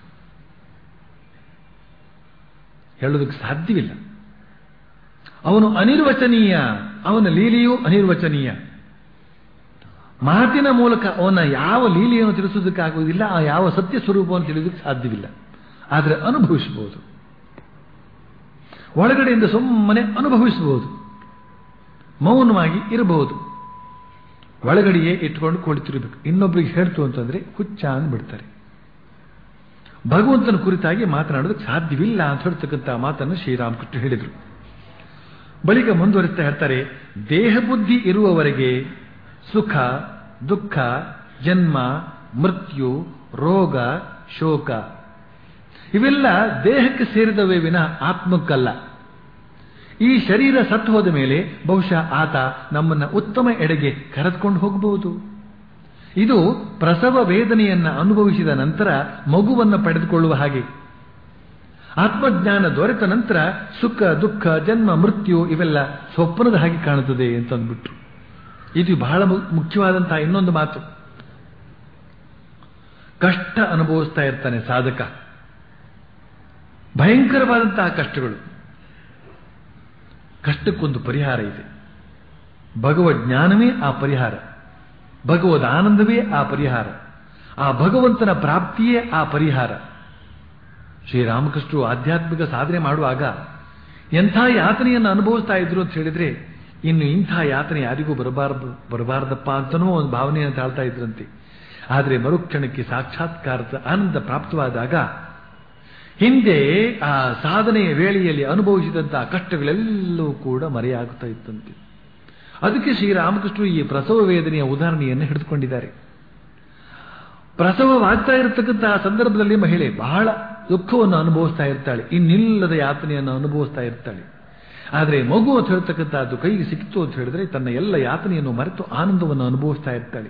ಹೇಳೋದಕ್ಕೆ ಸಾಧ್ಯವಿಲ್ಲ ಅವನು ಅನಿರ್ವಚನೀಯ ಅವನ ಲೀಲೆಯೂ ಅನಿರ್ವಚನೀಯ ಮಾತಿನ ಮೂಲಕ ಅವನ ಯಾವ ಲೀಲೆಯನ್ನು ತಿಳಿಸೋದಕ್ಕಾಗುವುದಿಲ್ಲ ಆ ಯಾವ ಸತ್ಯ ಸ್ವರೂಪವನ್ನು ತಿಳಿಯೋದಕ್ಕೆ ಸಾಧ್ಯವಿಲ್ಲ ಆದರೆ ಅನುಭವಿಸಬಹುದು ಒಳಗಡೆಯಿಂದ ಸುಮ್ಮನೆ ಅನುಭವಿಸಬಹುದು ಮೌನವಾಗಿ ಇರಬಹುದು ಒಳಗಡೆಯೇ ಇಟ್ಕೊಂಡು ಕುಳಿತಿರಬೇಕು ಇನ್ನೊಬ್ಬರಿಗೆ ಹೇಳ್ತು ಅಂತಂದ್ರೆ ಹುಚ್ಚ ಅಂದ್ಬಿಡ್ತಾರೆ ಭಗವಂತನ ಕುರಿತಾಗಿ ಮಾತನಾಡೋದಕ್ಕೆ ಸಾಧ್ಯವಿಲ್ಲ ಅಂತ ಹೇಳ್ತಕ್ಕಂಥ ಮಾತನ್ನು ಶ್ರೀರಾಮಕೃಷ್ಣ ಹೇಳಿದರು ಬಳಿಕ ಮುಂದುವರಿಸ್ತಾ ಹೇಳ್ತಾರೆ ದೇಹ ಬುದ್ಧಿ ಇರುವವರೆಗೆ ಸುಖ ದುಃಖ ಜನ್ಮ ಮೃತ್ಯು ರೋಗ ಶೋಕ ಇವೆಲ್ಲ ದೇಹಕ್ಕೆ ಸೇರಿದವೇ ವಿನ ಆತ್ಮಕ್ಕಲ್ಲ ಈ ಶರೀರ ಸತ್ತು ಹೋದ ಮೇಲೆ ಬಹುಶಃ ಆತ ನಮ್ಮನ್ನ ಉತ್ತಮ ಎಡೆಗೆ ಕರೆದುಕೊಂಡು ಹೋಗಬಹುದು ಇದು ಪ್ರಸವ ವೇದನೆಯನ್ನ ಅನುಭವಿಸಿದ ನಂತರ ಮಗುವನ್ನು ಪಡೆದುಕೊಳ್ಳುವ ಹಾಗೆ ಆತ್ಮಜ್ಞಾನ ದೊರೆತ ನಂತರ ಸುಖ ದುಃಖ ಜನ್ಮ ಮೃತ್ಯು ಇವೆಲ್ಲ ಸ್ವಪ್ನದ ಹಾಗೆ ಕಾಣುತ್ತದೆ ಅಂತ ಅಂದ್ಬಿಟ್ರು ಇದು ಬಹಳ ಮು- ಮುಖ್ಯವಾದಂತಹ ಇನ್ನೊಂದು ಮಾತು ಕಷ್ಟ ಅನುಭವಿಸ್ತಾ ಇರ್ತಾನೆ ಸಾಧಕ ಭಯಂಕರವಾದಂತಹ ಕಷ್ಟಗಳು ಕಷ್ಟಕ್ಕೊಂದು ಪರಿಹಾರ ಇದೆ ಭಗವದ್ ಜ್ಞಾನವೇ ಆ ಪರಿಹಾರ ಭಗವದ್ ಆನಂದವೇ ಆ ಪರಿಹಾರ ಆ ಭಗವಂತನ ಪ್ರಾಪ್ತಿಯೇ ಆ ಪರಿಹಾರ ಶ್ರೀರಾಮಕೃಷ್ಣರು ಆಧ್ಯಾತ್ಮಿಕ ಸಾಧನೆ ಮಾಡುವಾಗ ಎಂಥ ಯಾತನೆಯನ್ನು ಅನುಭವಿಸ್ತಾ ಇದ್ರು ಅಂತ ಹೇಳಿದ್ರೆ ಇನ್ನು ಇಂಥ ಯಾತನೆ ಯಾರಿಗೂ ಬರಬಾರದು ಬರಬಾರದಪ್ಪ ಅಂತನೂ ಒಂದು ಭಾವನೆಯನ್ನು ತಾಳ್ತಾ ಇದ್ರಂತೆ ಆದರೆ ಮರುಕ್ಷಣಕ್ಕೆ ಸಾಕ್ಷಾತ್ಕಾರದ ಆನಂದ ಪ್ರಾಪ್ತವಾದಾಗ ಹಿಂದೆ ಆ ಸಾಧನೆಯ ವೇಳೆಯಲ್ಲಿ ಅನುಭವಿಸಿದಂತಹ ಕಷ್ಟಗಳೆಲ್ಲವೂ ಕೂಡ ಮರೆಯಾಗುತ್ತಾ ಇತ್ತಂತೆ ಅದಕ್ಕೆ ಶ್ರೀರಾಮಕೃಷ್ಣರು ಈ ಪ್ರಸವ ವೇದನೆಯ ಉದಾಹರಣೆಯನ್ನು ಹಿಡಿದುಕೊಂಡಿದ್ದಾರೆ ಪ್ರಸವವಾಗ್ತಾ ಇರತಕ್ಕಂತಹ ಸಂದರ್ಭದಲ್ಲಿ ಮಹಿಳೆ ಬಹಳ ದುಃಖವನ್ನು ಅನುಭವಿಸ್ತಾ ಇರ್ತಾಳೆ ಇನ್ನಿಲ್ಲದ ಯಾತನೆಯನ್ನು ಅನುಭವಿಸ್ತಾ ಇರ್ತಾಳೆ ಆದರೆ ಮಗು ಅಂತ ಹೇಳ್ತಕ್ಕಂಥದ್ದು ಕೈಗೆ ಸಿಕ್ತು ಅಂತ ಹೇಳಿದ್ರೆ ತನ್ನ ಎಲ್ಲ ಯಾತನೆಯನ್ನು ಮರೆತು ಆನಂದವನ್ನು ಅನುಭವಿಸ್ತಾ ಇರ್ತಾಳೆ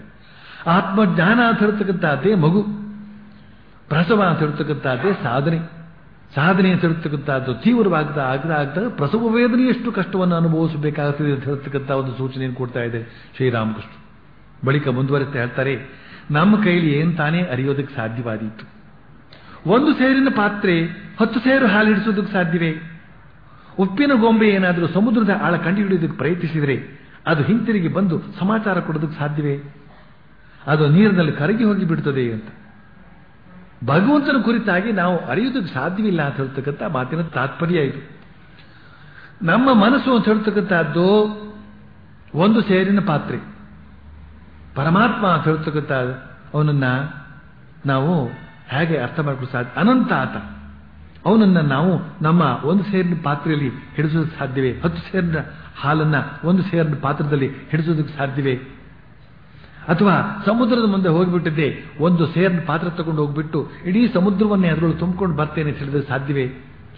ಆತ್ಮಜ್ಞಾನ ಅಂತ ಹೇಳ್ತಕ್ಕಂಥದ್ದೇ ಮಗು ಪ್ರಸವ ಅಂತ ಹೇಳ್ತಕ್ಕಂಥದ್ದೇ ಸಾಧನೆ ಸಾಧನೆ ಅಂತ ಹೇಳ್ತಕ್ಕಂಥದ್ದು ತೀವ್ರವಾಗ್ತಾ ಆಗ್ತಾ ಆಗ್ತಾ ಪ್ರಸವ ವೇದನೆಯಷ್ಟು ಕಷ್ಟವನ್ನು ಅನುಭವಿಸಬೇಕಾಗುತ್ತದೆ ಅಂತ ಹೇಳ್ತಕ್ಕಂಥ ಒಂದು ಸೂಚನೆಯನ್ನು ಕೊಡ್ತಾ ಇದೆ ಶ್ರೀರಾಮಕೃಷ್ಣ ಬಳಿಕ ಮುಂದುವರಿಸ್ತಾ ಹೇಳ್ತಾರೆ ನಮ್ಮ ಕೈಲಿ ಏನ್ ತಾನೇ ಅರಿಯೋದಕ್ಕೆ ಸಾಧ್ಯವಾದೀತು ಒಂದು ಸೇರಿನ ಪಾತ್ರೆ ಹತ್ತು ಸೇರು ಹಾಲಿಡಿಸೋದಕ್ಕೆ ಸಾಧ್ಯವೇ ಉಪ್ಪಿನ ಗೊಂಬೆ ಏನಾದರೂ ಸಮುದ್ರದ ಆಳ ಕಂಡುಹಿಡಿಯೋದಕ್ಕೆ ಪ್ರಯತ್ನಿಸಿದರೆ ಅದು ಹಿಂತಿರುಗಿ ಬಂದು ಸಮಾಚಾರ ಕೊಡೋದಕ್ಕೆ ಸಾಧ್ಯವೇ ಅದು ನೀರಿನಲ್ಲಿ ಕರಗಿ ಹೋಗಿ ಬಿಡ್ತದೆ ಅಂತ ಭಗವಂತನ ಕುರಿತಾಗಿ ನಾವು ಅರಿಯೋದಕ್ಕೆ ಸಾಧ್ಯವಿಲ್ಲ ಅಂತ ಹೇಳ್ತಕ್ಕಂಥ ಮಾತಿನ ತಾತ್ಪರ್ಯ ಇದು ನಮ್ಮ ಮನಸ್ಸು ಅಂತ ಹೇಳ್ತಕ್ಕಂಥದ್ದು ಒಂದು ಸೇರಿನ ಪಾತ್ರೆ ಪರಮಾತ್ಮ ಅಂತ ಹೇಳ್ತಕ್ಕಂಥ ಅವನನ್ನ ನಾವು ಹೇಗೆ ಅರ್ಥ ಮಾಡ್ಕೊಳ್ಳೋ ಸಾಧ್ಯ ಅನಂತ ಆತ ಅವನನ್ನ ನಾವು ನಮ್ಮ ಒಂದು ಸೇರಿನ ಪಾತ್ರೆಯಲ್ಲಿ ಹಿಡಿಸೋದಕ್ಕೆ ಸಾಧ್ಯವೇ ಹತ್ತು ಸೇರಿನ ಹಾಲನ್ನ ಒಂದು ಸೇರಿನ ಪಾತ್ರದಲ್ಲಿ ಹಿಡಿಸೋದಕ್ಕೆ ಸಾಧ್ಯವೇ ಅಥವಾ ಸಮುದ್ರದ ಮುಂದೆ ಹೋಗಿಬಿಟ್ಟಿದ್ದೆ ಒಂದು ಸೇರಿನ ಪಾತ್ರ ತಗೊಂಡು ಹೋಗ್ಬಿಟ್ಟು ಇಡೀ ಸಮುದ್ರವನ್ನೇ ಅದರೊಳಗೆ ತುಂಬಿಕೊಂಡು ಬರ್ತೇನೆ ಅಂತ ಹೇಳಿದ್ರೆ ಸಾಧ್ಯವೇ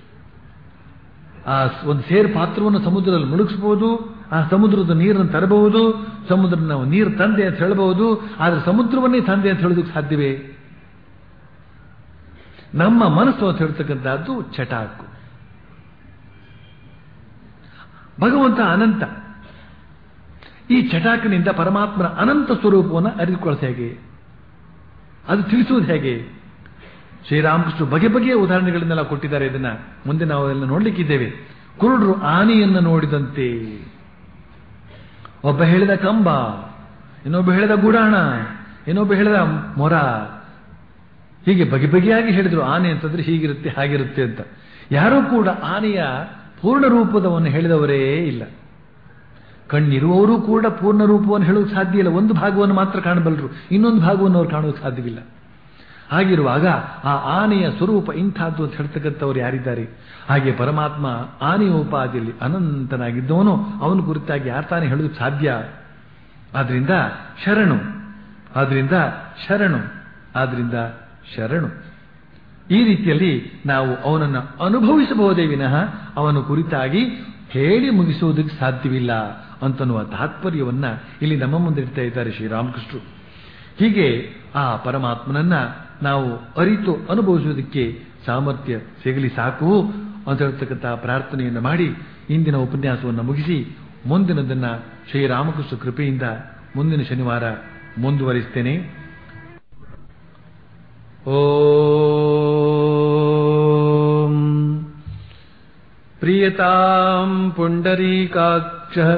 ಆ ಒಂದು ಸೇರು ಪಾತ್ರವನ್ನು ಸಮುದ್ರದಲ್ಲಿ ಮುಳುಗಿಸಬಹುದು ಆ ಸಮುದ್ರದ ನೀರನ್ನು ತರಬಹುದು ಸಮುದ್ರ ನಾವು ನೀರು ತಂದೆ ಅಂತ ಹೇಳಬಹುದು ಆದರೆ ಸಮುದ್ರವನ್ನೇ ತಂದೆ ಅಂತ ಹೇಳೋದಕ್ಕೆ ಸಾಧ್ಯವೇ ನಮ್ಮ ಮನಸ್ಸು ಅಂತ ಹೇಳ್ತಕ್ಕಂಥದ್ದು ಚಟಾಕು ಭಗವಂತ ಅನಂತ ಈ ಚಟಾಕಿನಿಂದ ಪರಮಾತ್ಮನ ಅನಂತ ಸ್ವರೂಪವನ್ನು ಅರಿದುಕೊಳ್ಳೋದು ಹೇಗೆ ಅದು ತಿಳಿಸುವುದು ಹೇಗೆ ಶ್ರೀರಾಮಕೃಷ್ಣ ಬಗೆ ಬಗೆಯ ಉದಾಹರಣೆಗಳನ್ನೆಲ್ಲ ಕೊಟ್ಟಿದ್ದಾರೆ ಇದನ್ನ ಮುಂದೆ ನಾವು ಎಲ್ಲ ನೋಡ್ಲಿಕ್ಕಿದ್ದೇವೆ ಕುರುಡರು ಆನೆಯನ್ನು ನೋಡಿದಂತೆ ಒಬ್ಬ ಹೇಳಿದ ಕಂಬ ಇನ್ನೊಬ್ಬ ಹೇಳಿದ ಗುಡಾಣ ಇನ್ನೊಬ್ಬ ಹೇಳಿದ ಮೊರ ಹೀಗೆ ಬಗೆ ಬಗೆಯಾಗಿ ಹೇಳಿದ್ರು ಆನೆ ಅಂತಂದ್ರೆ ಹೀಗಿರುತ್ತೆ ಹಾಗಿರುತ್ತೆ ಅಂತ ಯಾರೂ ಕೂಡ ಆನೆಯ ಪೂರ್ಣ ರೂಪದವನ್ನು ಹೇಳಿದವರೇ ಇಲ್ಲ ಕಣ್ಣಿರುವವರು ಕೂಡ ಪೂರ್ಣ ರೂಪವನ್ನು ಹೇಳೋಕೆ ಸಾಧ್ಯ ಇಲ್ಲ ಒಂದು ಭಾಗವನ್ನು ಮಾತ್ರ ಕಾಣಬಲ್ಲರು ಇನ್ನೊಂದು ಭಾಗವನ್ನು ಅವ್ರು ಕಾಣೋಕೆ ಸಾಧ್ಯವಿಲ್ಲ ಹಾಗಿರುವಾಗ ಆ ಆನೆಯ ಸ್ವರೂಪ ಇಂಥದ್ದು ಅಂತ ಹೇಳ್ತಕ್ಕಂಥವ್ರು ಯಾರಿದ್ದಾರೆ ಹಾಗೆ ಪರಮಾತ್ಮ ಆನೆಯ ಉಪಾದಿಯಲ್ಲಿ ಅನಂತನಾಗಿದ್ದವನು ಅವನ ಕುರಿತಾಗಿ ಯಾರು ತಾನೇ ಹೇಳೋದಕ್ಕೆ ಸಾಧ್ಯ ಆದ್ರಿಂದ ಶರಣು ಆದ್ರಿಂದ ಶರಣು ಆದ್ರಿಂದ ಶರಣು ಈ ರೀತಿಯಲ್ಲಿ ನಾವು ಅವನನ್ನು ಅನುಭವಿಸಬಹುದೇ ವಿನಃ ಅವನ ಕುರಿತಾಗಿ ಹೇಳಿ ಮುಗಿಸುವುದಕ್ಕೆ ಸಾಧ್ಯವಿಲ್ಲ ಅಂತನ್ನುವ ತಾತ್ಪರ್ಯವನ್ನ ಇಲ್ಲಿ ನಮ್ಮ ಮುಂದೆ ಇಡ್ತಾ ಇದ್ದಾರೆ ಶ್ರೀರಾಮಕೃಷ್ಣರು ಹೀಗೆ ಆ ಪರಮಾತ್ಮನನ್ನ ನಾವು ಅರಿತು ಅನುಭವಿಸುವುದಕ್ಕೆ ಸಾಮರ್ಥ್ಯ ಸಿಗಲಿ ಸಾಕು ಅಂತ ಹೇಳ್ತಕ್ಕಂಥ ಪ್ರಾರ್ಥನೆಯನ್ನು ಮಾಡಿ ಇಂದಿನ ಉಪನ್ಯಾಸವನ್ನು ಮುಗಿಸಿ ಮುಂದಿನದನ್ನ ಶ್ರೀರಾಮಕೃಷ್ಣ ಕೃಪೆಯಿಂದ ಮುಂದಿನ ಶನಿವಾರ ಮುಂದುವರಿಸ್ತೇನೆ ಓಂ ಪ್ರಿಯತಾಂ ಪುಂಡರೀಕಾಕ್ಷ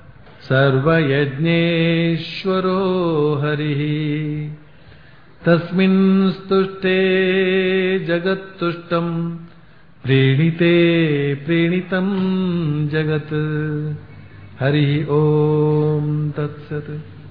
ಸರ್ವಯಜ್ಞೇಶ್ವರೋ ಹರಿಃ ತಸ್ಮಿನ್ ಸ್ತುಷ್ಟೇ ಜಗತ್ತುಷ್ಟಂ ಪ್ರೀಣಿತೆ ಪ್ರೀಣಿತಂ ಜಗತ್ ಹರಿ ಓಂ ತತ್ಸತ್